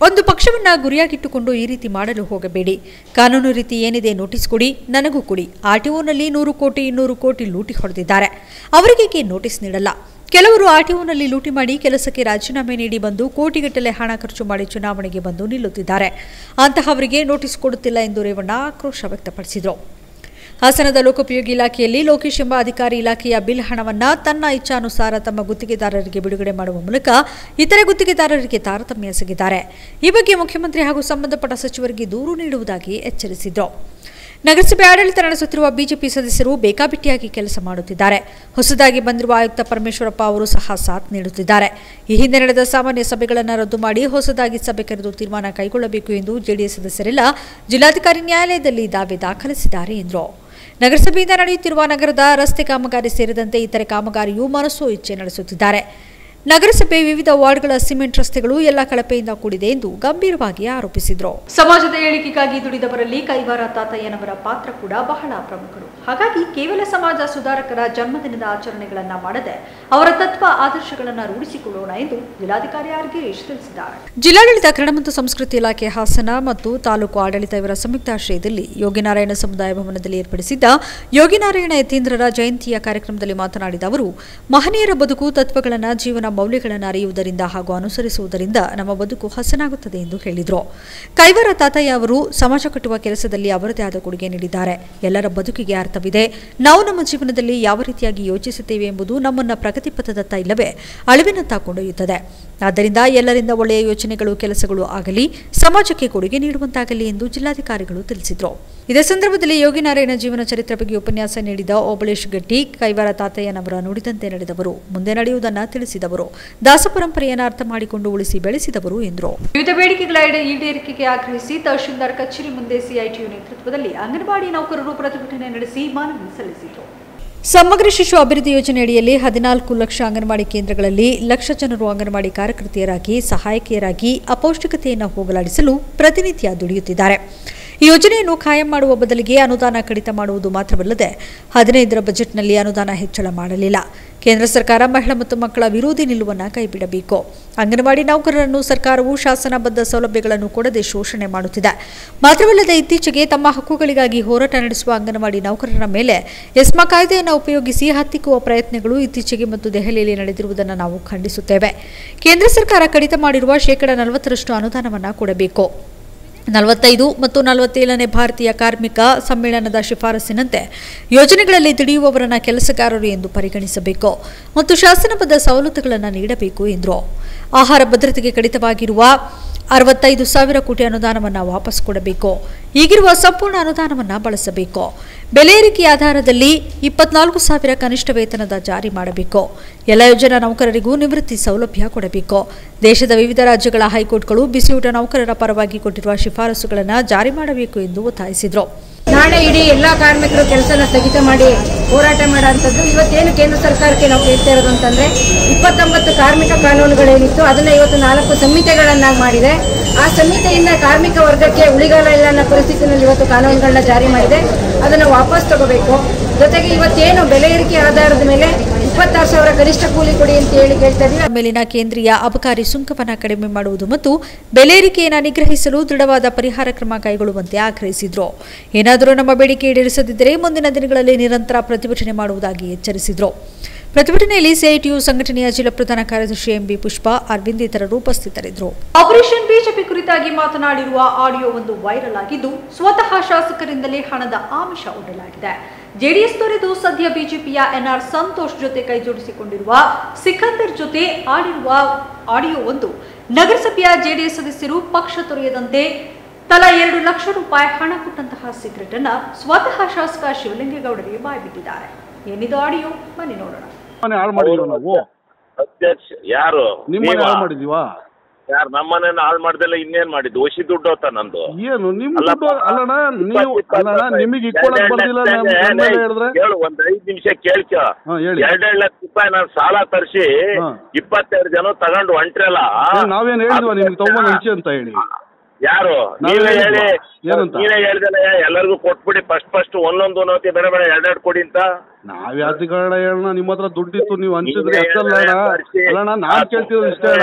ಒಂದು ಪಕ್ಷವನ್ನ ಗುರಿಯಾಗಿಟ್ಟುಕೊಂಡು ಈ ರೀತಿ ಮಾಡಲು ಹೋಗಬೇಡಿ ಕಾನೂನು ರೀತಿ ಏನಿದೆ ನೋಟಿಸ್ ಕೊಡಿ ನನಗೂ ಕೊಡಿ ಆರ್ಟಿಒನಲ್ಲಿ ನೂರು ಕೋಟಿ ಇನ್ನೂರು ಕೋಟಿ ಲೂಟಿ ಹೊಡೆದಿದ್ದಾರೆ ಅವರಿಗೆ ನೋಟಿಸ್ ನೀಡಲ್ಲ ಕೆಲವರು ಆರ್ಟಿಒನಲ್ಲಿ ಲೂಟಿ ಮಾಡಿ ಕೆಲಸಕ್ಕೆ ರಾಜೀನಾಮೆ ನೀಡಿ ಬಂದು ಕೋಟಿಗಟ್ಟಲೆ ಹಣ ಖರ್ಚು ಮಾಡಿ ಚುನಾವಣೆಗೆ ಬಂದು ನಿಲ್ಲುತ್ತಿದ್ದಾರೆ ಅಂತಹವರಿಗೆ ನೋಟಿಸ್ ಕೊಡುತ್ತಿಲ್ಲ ಎಂದು ರೇವಣ್ಣ ಆಕ್ರೋಶ ವ್ಯಕ್ತಪಡಿಸಿದರು ಹಾಸನದ ಲೋಕೋಪಯೋಗಿ ಇಲಾಖೆಯಲ್ಲಿ ಲೋಕೇಶ್ ಎಂಬ ಅಧಿಕಾರಿ ಇಲಾಖೆಯ ಬಿಲ್ ಹಣವನ್ನ ತನ್ನ ಇಚ್ಛಾನುಸಾರ ತಮ್ಮ ಗುತ್ತಿಗೆದಾರರಿಗೆ ಬಿಡುಗಡೆ ಮಾಡುವ ಮೂಲಕ ಇತರೆ ಗುತ್ತಿಗೆದಾರರಿಗೆ ತಾರತಮ್ಯ ಎಸಗಿದ್ದಾರೆ ಈ ಬಗ್ಗೆ ಮುಖ್ಯಮಂತ್ರಿ ಹಾಗೂ ಸಂಬಂಧಪಟ್ಟ ಸಚಿವರಿಗೆ ದೂರು ನೀಡುವುದಾಗಿ ಎಚ್ಚರಿಸಿದ್ರು ನಗರಸಭೆ ಆಡಳಿತ ನಡೆಸುತ್ತಿರುವ ಬಿಜೆಪಿ ಸದಸ್ಯರು ಬೇಕಾಬಿಟ್ಟಿಯಾಗಿ ಕೆಲಸ ಮಾಡುತ್ತಿದ್ದಾರೆ ಹೊಸದಾಗಿ ಬಂದಿರುವ ಆಯುಕ್ತ ಪರಮೇಶ್ವರಪ್ಪ ಅವರು ಸಹ ಸಾಥ್ ನೀಡುತ್ತಿದ್ದಾರೆ ಈ ಹಿಂದೆ ನಡೆದ ಸಾಮಾನ್ಯ ಸಭೆಗಳನ್ನು ರದ್ದು ಮಾಡಿ ಹೊಸದಾಗಿ ಸಭೆ ಕರೆದು ತೀರ್ಮಾನ ಕೈಗೊಳ್ಳಬೇಕು ಎಂದು ಜೆಡಿಎಸ್ ಸದಸ್ಯರೆಲ್ಲ ಜಿಲ್ಲಾಧಿಕಾರಿ ನ್ಯಾಯಾಲಯದಲ್ಲಿ ದಾವೆ ದಾಖಲಿಸಿದ್ದಾರೆ ಎಂದರು ನಗರಸಭೆಯಿಂದ ನಡೆಯುತ್ತಿರುವ ನಗರದ ರಸ್ತೆ ಕಾಮಗಾರಿ ಸೇರಿದಂತೆ ಇತರೆ ಕಾಮಗಾರಿಯೂ ಮನಸ್ಸೋ ಇಚ್ಛೆ ನಡೆಸುತ್ತಿದ್ದಾರೆ ನಗರಸಭೆ ವಿವಿಧ ವಾರ್ಡ್ಗಳ ಸಿಮೆಂಟ್ ರಸ್ತೆಗಳು ಎಲ್ಲ ಕಳಪೆಯಿಂದ ಕೂಡಿದೆ ಎಂದು ಗಂಭೀರವಾಗಿ ಆರೋಪಿಸಿದರು ಸಮಾಜದ ಏಳಿಗೆಗಾಗಿ ದುಡಿದವರಲ್ಲಿ ಕೈವಾರ ತಾತಯ್ಯನವರ ಪಾತ್ರ ಕೂಡ ಬಹಳ ಪ್ರಮುಖರು ಹಾಗಾಗಿ ಕೇವಲ ಸಮಾಜ ಸುಧಾರಕರ ಜನ್ಮದಿನದ ಆಚರಣೆಗಳನ್ನ ಮಾಡದೆ ಅವರ ತತ್ವ ಆದರ್ಶಗಳನ್ನ ರೂಢಿಸಿಕೊಳ್ಳೋಣ ಎಂದು ಜಿಲ್ಲಾಧಿಕಾರಿ ಆರ್ ಗಿರೀಶ್ ತಿಳಿಸಿದ್ದಾರೆ ಜಿಲ್ಲಾಡಳಿತ ಕನ್ನಡ ಮತ್ತು ಸಂಸ್ಕೃತಿ ಇಲಾಖೆ ಹಾಸನ ಮತ್ತು ತಾಲೂಕು ಆಡಳಿತ ಇವರ ಸಂಯುಕ್ತಾಶ್ರಯದಲ್ಲಿ ಯೋಗಿನಾರಾಯಣ ಸಮುದಾಯ ಭವನದಲ್ಲಿ ಏರ್ಪಡಿಸಿದ್ದ ಯೋಗಿನಾರಾಯಣ ಯತೀಂದ್ರರ ಜಯಂತಿಯ ಕಾರ್ಯಕ್ರಮದಲ್ಲಿ ಮಾತನಾಡಿದ ಅವರು ಮಹನೀಯರ ಬದುಕು ತತ್ವಗಳನ್ನು ಜೀವನ ಮೌಲ್ಯಗಳನ್ನು ಅರಿಯುವುದರಿಂದ ಹಾಗೂ ಅನುಸರಿಸುವುದರಿಂದ ನಮ್ಮ ಬದುಕು ಹಸನಾಗುತ್ತದೆ ಎಂದು ಹೇಳಿದರು ಕೈವರ ತಾತಯ್ಯ ಅವರು ಸಮಾಜ ಕಟ್ಟುವ ಕೆಲಸದಲ್ಲಿ ಅವರದೇ ಆದ ಕೊಡುಗೆ ನೀಡಿದ್ದಾರೆ ಎಲ್ಲರ ಬದುಕಿಗೆ ಅರ್ಥವಿದೆ ನಾವು ನಮ್ಮ ಜೀವನದಲ್ಲಿ ಯಾವ ರೀತಿಯಾಗಿ ಯೋಚಿಸುತ್ತೇವೆ ಎಂಬುದು ನಮ್ಮನ್ನ ಪ್ರಗತಿ ಪಥದತ್ತ ಇಲ್ಲವೇ ಅಳಿವಿನತ್ತ ಕೊಂಡೊಯ್ಯುತ್ತದೆ ಆದ್ದರಿಂದ ಎಲ್ಲರಿಂದ ಒಳ್ಳೆಯ ಯೋಚನೆಗಳು ಕೆಲಸಗಳು ಆಗಲಿ ಸಮಾಜಕ್ಕೆ ಕೊಡುಗೆ ನೀಡುವಂತಾಗಲಿ ಎಂದು ಜಿಲ್ಲಾಧಿಕಾರಿಗಳು ತಿಳಿಸಿದರು ಇದೇ ಸಂದರ್ಭದಲ್ಲಿ ಯೋಗಿನಾರಾಯಣ ಜೀವನ ಚರಿತ್ರೆ ಬಗ್ಗೆ ಉಪನ್ಯಾಸ ನೀಡಿದ ಓಬಳೇಶ್ ಗಟ್ಟಿ ಕೈವಾರ ತಾತಯ್ಯನವರ ನುಡಿದಂತೆ ನಡೆದವರು ಮುಂದೆ ನಡೆಯುವುದನ್ನು ತಿಳಿಸಿದವರು ದಾಸ ಪರಂಪರೆಯನ್ನು ಅರ್ಥ ಮಾಡಿಕೊಂಡು ಉಳಿಸಿ ಬೆಳೆಸಿದವರು ಎಂದರು ವಿವಿಧ ಬೇಡಿಕೆಗಳ ಈಡೆ- ಈಡೇರಿಕೆಗೆ ಆಗ್ರಹಿಸಿ ತಹಶೀಲ್ದಾರ್ ಕಚೇರಿ ಮುಂದೆ ಸಿಐಟಿಯು ನೇತೃತ್ವದಲ್ಲಿ ಅಂಗನವಾಡಿ ನೌಕರರು ಪ್ರತಿಭಟನೆ ನಡೆಸಿ ಮನವಿ ಸಲ್ಲಿಸಿದರು ಸಮಗ್ರ ಶಿಶು ಅಭಿವೃದ್ಧಿ ಯೋಜನೆಯಡಿಯಲ್ಲಿ ಹದಿನಾಲ್ಕು ಲಕ್ಷ ಅಂಗನವಾಡಿ ಕೇಂದ್ರಗಳಲ್ಲಿ ಲಕ್ಷ ಜನರು ಅಂಗನವಾಡಿ ಕಾರ್ಯಕರ್ತೆಯರಾಗಿ ಸಹಾಯಕಿಯರಾಗಿ ಅಪೌಷ್ಟಿಕತೆಯನ್ನು ಹೋಗಲಾಡಿಸಲು ಪ್ರತಿನಿತ್ಯ ದುಡಿಯುತ್ತಿದ್ದಾರೆ ಈ ಯೋಜನೆಯನ್ನು ಖಾಯಂ ಮಾಡುವ ಬದಲಿಗೆ ಅನುದಾನ ಕಡಿತ ಮಾಡುವುದು ಮಾತ್ರವಲ್ಲದೆ ಹದಿನೈದರ ಬಜೆಟ್ನಲ್ಲಿ ಅನುದಾನ ಹೆಚ್ಚಳ ಮಾಡಲಿಲ್ಲ ಕೇಂದ್ರ ಸರ್ಕಾರ ಮಹಿಳಾ ಮತ್ತು ಮಕ್ಕಳ ವಿರೋಧಿ ನಿಲುವನ್ನು ಕೈಬಿಡಬೇಕು ಅಂಗನವಾಡಿ ನೌಕರರನ್ನು ಸರ್ಕಾರವು ಶಾಸನಬದ್ಧ ಸೌಲಭ್ಯಗಳನ್ನು ಕೊಡದೆ ಶೋಷಣೆ ಮಾಡುತ್ತಿದೆ ಮಾತ್ರವಲ್ಲದೆ ಇತ್ತೀಚೆಗೆ ತಮ್ಮ ಹಕ್ಕುಗಳಿಗಾಗಿ ಹೋರಾಟ ನಡೆಸುವ ಅಂಗನವಾಡಿ ನೌಕರರ ಮೇಲೆ ಎಸ್ಮಾ ಕಾಯ್ದೆಯನ್ನು ಉಪಯೋಗಿಸಿ ಹತ್ತಿಕ್ಕುವ ಪ್ರಯತ್ನಗಳು ಇತ್ತೀಚೆಗೆ ಮತ್ತು ದೆಹಲಿಯಲ್ಲಿ ನಡೆದಿರುವುದನ್ನು ನಾವು ಖಂಡಿಸುತ್ತೇವೆ ಕೇಂದ್ರ ಸರ್ಕಾರ ಕಡಿತ ಮಾಡಿರುವ ಶೇಕಡ ನಲವತ್ತರಷ್ಟು ಅನುದಾನವನ್ನು ಕೊಡಬೇಕು ನಲವತ್ತೈದು ಮತ್ತು ನಲವತ್ತೇಳನೇ ಭಾರತೀಯ ಕಾರ್ಮಿಕ ಸಮ್ಮೇಳನದ ಶಿಫಾರಸಿನಂತೆ ಯೋಜನೆಗಳಲ್ಲಿ ದುಡಿಯುವವರನ್ನ ಕೆಲಸಗಾರರು ಎಂದು ಪರಿಗಣಿಸಬೇಕು ಮತ್ತು ಶಾಸನಬದ್ಧ ಸವಲತ್ತುಗಳನ್ನು ನೀಡಬೇಕು ಎಂದರು ಆಹಾರ ಭದ್ರತೆಗೆ ಕಡಿತವಾಗಿರುವ ಅರವತ್ತೈದು ಸಾವಿರ ಕೋಟಿ ಅನುದಾನವನ್ನು ವಾಪಸ್ ಕೊಡಬೇಕು ಈಗಿರುವ ಸಂಪೂರ್ಣ ಅನುದಾನವನ್ನು ಬಳಸಬೇಕು ಬೆಲೆ ಏರಿಕೆ ಆಧಾರದಲ್ಲಿ ಇಪ್ಪತ್ನಾಲ್ಕು ಸಾವಿರ ಕನಿಷ್ಠ ವೇತನದ ಜಾರಿ ಮಾಡಬೇಕು ಎಲ್ಲ ಯೋಜನಾ ನೌಕರರಿಗೂ ನಿವೃತ್ತಿ ಸೌಲಭ್ಯ ಕೊಡಬೇಕು ದೇಶದ ವಿವಿಧ ರಾಜ್ಯಗಳ ಹೈಕೋರ್ಟ್ಗಳು ಬಿಸಿಯೂಟ ನೌಕರರ ಪರವಾಗಿ ಕೊಟ್ಟಿರುವ ಶಿಫಾರಸುಗಳನ್ನು ಜಾರಿ ಮಾಡಬೇಕು ಎಂದು ಒತ್ತಾಯಿಸಿದರು ನಾಳೆ ಇಡೀ ಎಲ್ಲಾ ಕಾರ್ಮಿಕರು ಕೆಲಸನ ಸ್ಥಗಿತ ಮಾಡಿ ಹೋರಾಟ ಮಾಡೋಂಥದ್ದು ಇವತ್ತೇನು ಕೇಂದ್ರ ಸರ್ಕಾರಕ್ಕೆ ನಾವು ಕೇಳ್ತಾ ಇರೋದು ಅಂತಂದ್ರೆ ಇಪ್ಪತ್ತೊಂಬತ್ತು ಕಾರ್ಮಿಕ ಕಾನೂನುಗಳೇನಿತ್ತು ಅದನ್ನ ಇವತ್ತು ನಾಲ್ಕು ಸಂಹಿತೆಗಳನ್ನಾಗಿ ಮಾಡಿದೆ ಆ ಸಂಹಿತೆಯಿಂದ ಕಾರ್ಮಿಕ ವರ್ಗಕ್ಕೆ ಉಳಿಗಾಲ ಇಲ್ಲ ಅನ್ನೋ ಪರಿಸ್ಥಿತಿನಲ್ಲಿ ಇವತ್ತು ಕಾನೂನುಗಳನ್ನ ಜಾರಿ ಮಾಡಿದೆ ಅದನ್ನು ವಾಪಸ್ ತಗೋಬೇಕು ಜೊತೆಗೆ ಇವತ್ತೇನು ಬೆಲೆ ಏರಿಕೆ ಆಧಾರದ ಮೇಲೆ ಇಪ್ಪತ್ತಾರು ಸಾವಿರ ಕನಿಷ್ಠ ಕೂಲಿ ಕೊಡಿ ಅಂತ ಹೇಳಿ ಕೇಳ್ತಾ ಇದೀವಿ ಮೇಲಿನ ಕೇಂದ್ರೀಯ ಅಬಕಾರಿ ಸುಂಕವನ್ನು ಕಡಿಮೆ ಮಾಡುವುದು ಮತ್ತು ಬೆಲೆ ಏರಿಕೆಯನ್ನು ನಿಗ್ರಹಿಸಲು ದೃಢವಾದ ಪರಿಹಾರ ಕ್ರಮ ಕೈಗೊಳ್ಳುವಂತೆ ಆಗ್ರಹಿಸಿದ್ರು ಏನಾದರೂ ನಮ್ಮ ಬೇಡಿಕೆ ಈಡೇರಿಸದಿದ್ದರೆ ಮುಂದಿನ ದಿನಗಳಲ್ಲಿ ನಿರಂತರ ಪ್ರತಿಭಟನೆ ಮಾಡುವುದಾಗಿ ಎಚ್ಚರಿಸಿದ್ರು ಪ್ರತಿಭಟನೆಯಲ್ಲಿ ಸಿಐಟಿಯು ಸಂಘಟನೆಯ ಜಿಲ್ಲಾ ಪ್ರಧಾನ ಕಾರ್ಯದರ್ಶಿ ಎಂಬಿ ಪುಷ್ಪ ಅರವಿಂದ್ ಇತರರು ಉಪಸ್ಥಿತರಿದ್ದರು ಆಪರೇಷನ್ ಬಿಜೆಪಿ ಕುರಿತಾಗಿ ಮಾತನಾಡಿರುವ ಆಡಿಯೋ ಒಂದು ವೈರಲ್ ಆಗಿದ್ದು ಸ್ವತಃ ಶಾಸಕರಿಂದಲೇ ಹಣದ ಆಮಿಷ ಒಡ್ಡಲಾಗಿದೆ ಜೆಡಿಎಸ್ ತೊರೆದು ಸದ್ಯ ಬಿಜೆಪಿಯ ಎನ್ಆರ್ ಸಂತೋಷ್ ಜೊತೆ ಕೈಜೋಡಿಸಿಕೊಂಡಿರುವ ಸಿಕಂದರ್ ಜೊತೆ ಆಡಿರುವ ಆಡಿಯೋ ಒಂದು ನಗರಸಭೆಯ ಜೆಡಿಎಸ್ ಸದಸ್ಯರು ಪಕ್ಷ ತೊರೆಯದಂತೆ ತಲಾ ಎರಡು ಲಕ್ಷ ರೂಪಾಯಿ ಹಣ ಕೊಟ್ಟಂತಹ ಸಿಗರೆಟ್ ಅನ್ನ ಸ್ವತಃ ಶಾಸಕ ಶಿವಲಿಂಗೇಗೌಡರಿಗೆ ಬಾಯ್ಬಿಟ್ಟಿದ್ದಾರೆ ಏನಿದು ಆಡಿಯೋ ಬನ್ನಿ ನೋಡೋಣ ಮನೆ ಹಾಳು ಮಾಡಿದೀವ ನಾವು ಅಧ್ಯಕ್ಷ ಯಾರು ನಿಮ್ಮ ಮನೆ ಹಾಳು ಮಾಡಿದೀವಾ ಯಾರು ನಮ್ಮನೇನ ಹಾಳು ಮಾಡ್ದೆಲ್ಲ ಇನ್ನೇನ್ ಮಾಡಿದ್ದು ಒಸಿ ದುಡ್ಡು ಹೋತ ನಂದು ಏನು ನಿಮ್ ಅಲ್ಲಪ್ಪ, ದುಡ್ಡು ಅಲ್ಲಣ್ಣ ನೀವು ಇಪ್ಪತ್ತು ಅಲ್ಲಣ್ಣ ರೂಪಾಯಿ. ನಿಮಗೆ ಇಕ್ಕೊಳಕ್ ಎರಡೆರಡು ಬರ್ದಿಲ್ಲ ಲಕ್ಷ ನಮ್ ನನ್ ಮೇಲೆ ಹೇಳಿದ್ರೆ ಕೇಳು ಒಂದ್ ಐದ್ ನಿಮಿಷ ಕೇಳ್ಕೊ ಹಾ, ಹೇಳಿ. ಎರಡೆರಡು ಲಕ್ಷ ರೂಪಾಯಿ ನಾನು ಸಾಲ ತರಿಸಿ ಹಾ. ಇಪ್ಪತ್ತೆರಡು ಜನ ತಗೊಂಡು ಹೊಂಟ್ರಲ್ಲ ಏನ್ ನಾವೇನ್ ಹೇಳಿದ್ವಾ ನಿಮ್ಗೆ ಅದಕ್ಕೆ ತಗೊಂಬಂದ್ ಹಂಚಿ ಅಂತ ಹೇಳಿ ಯಾರು ನಾವೇ ನೀವೇ ಹೇಳಿದ್ವಾ? ಹೇಳಿ ಏನಂತ? ನೀವೇ ಹೇಳ್ದಲ್ಲ ಎಲ್ಲರಿಗೂ ಕೊಟ್ಬಿಡಿ ಫಸ್ಟ್ ಫಸ್ಟ್ ಒಂದೊಂದು ಒಂದೊಂದು ಬೇರೆ ಬೇರೆ ಎರಡೆರಡು ಕೊಡಿ ಅಂತ ನಾವ್ ಯಾತಿ ಕಾರಣ ಹೇಳಣ್ಣ ನಿಮ್ಮ ಹತ್ರ ದುಡ್ಡಿತ್ತು ನೀವು ಹಂಚಿದ್ರೆ ನೀವೇ ಎಷ್ಟಲ್ಲ ಹೇಳಿದ್ರೆ ಅಣ್ಣ ತರ್ಸಿ. ಅಲ್ಲಣ್ಣ ನಾನ್ ಕೇಳ್ತಿರೋದು ಇಷ್ಟೇ ಅಣ್ಣ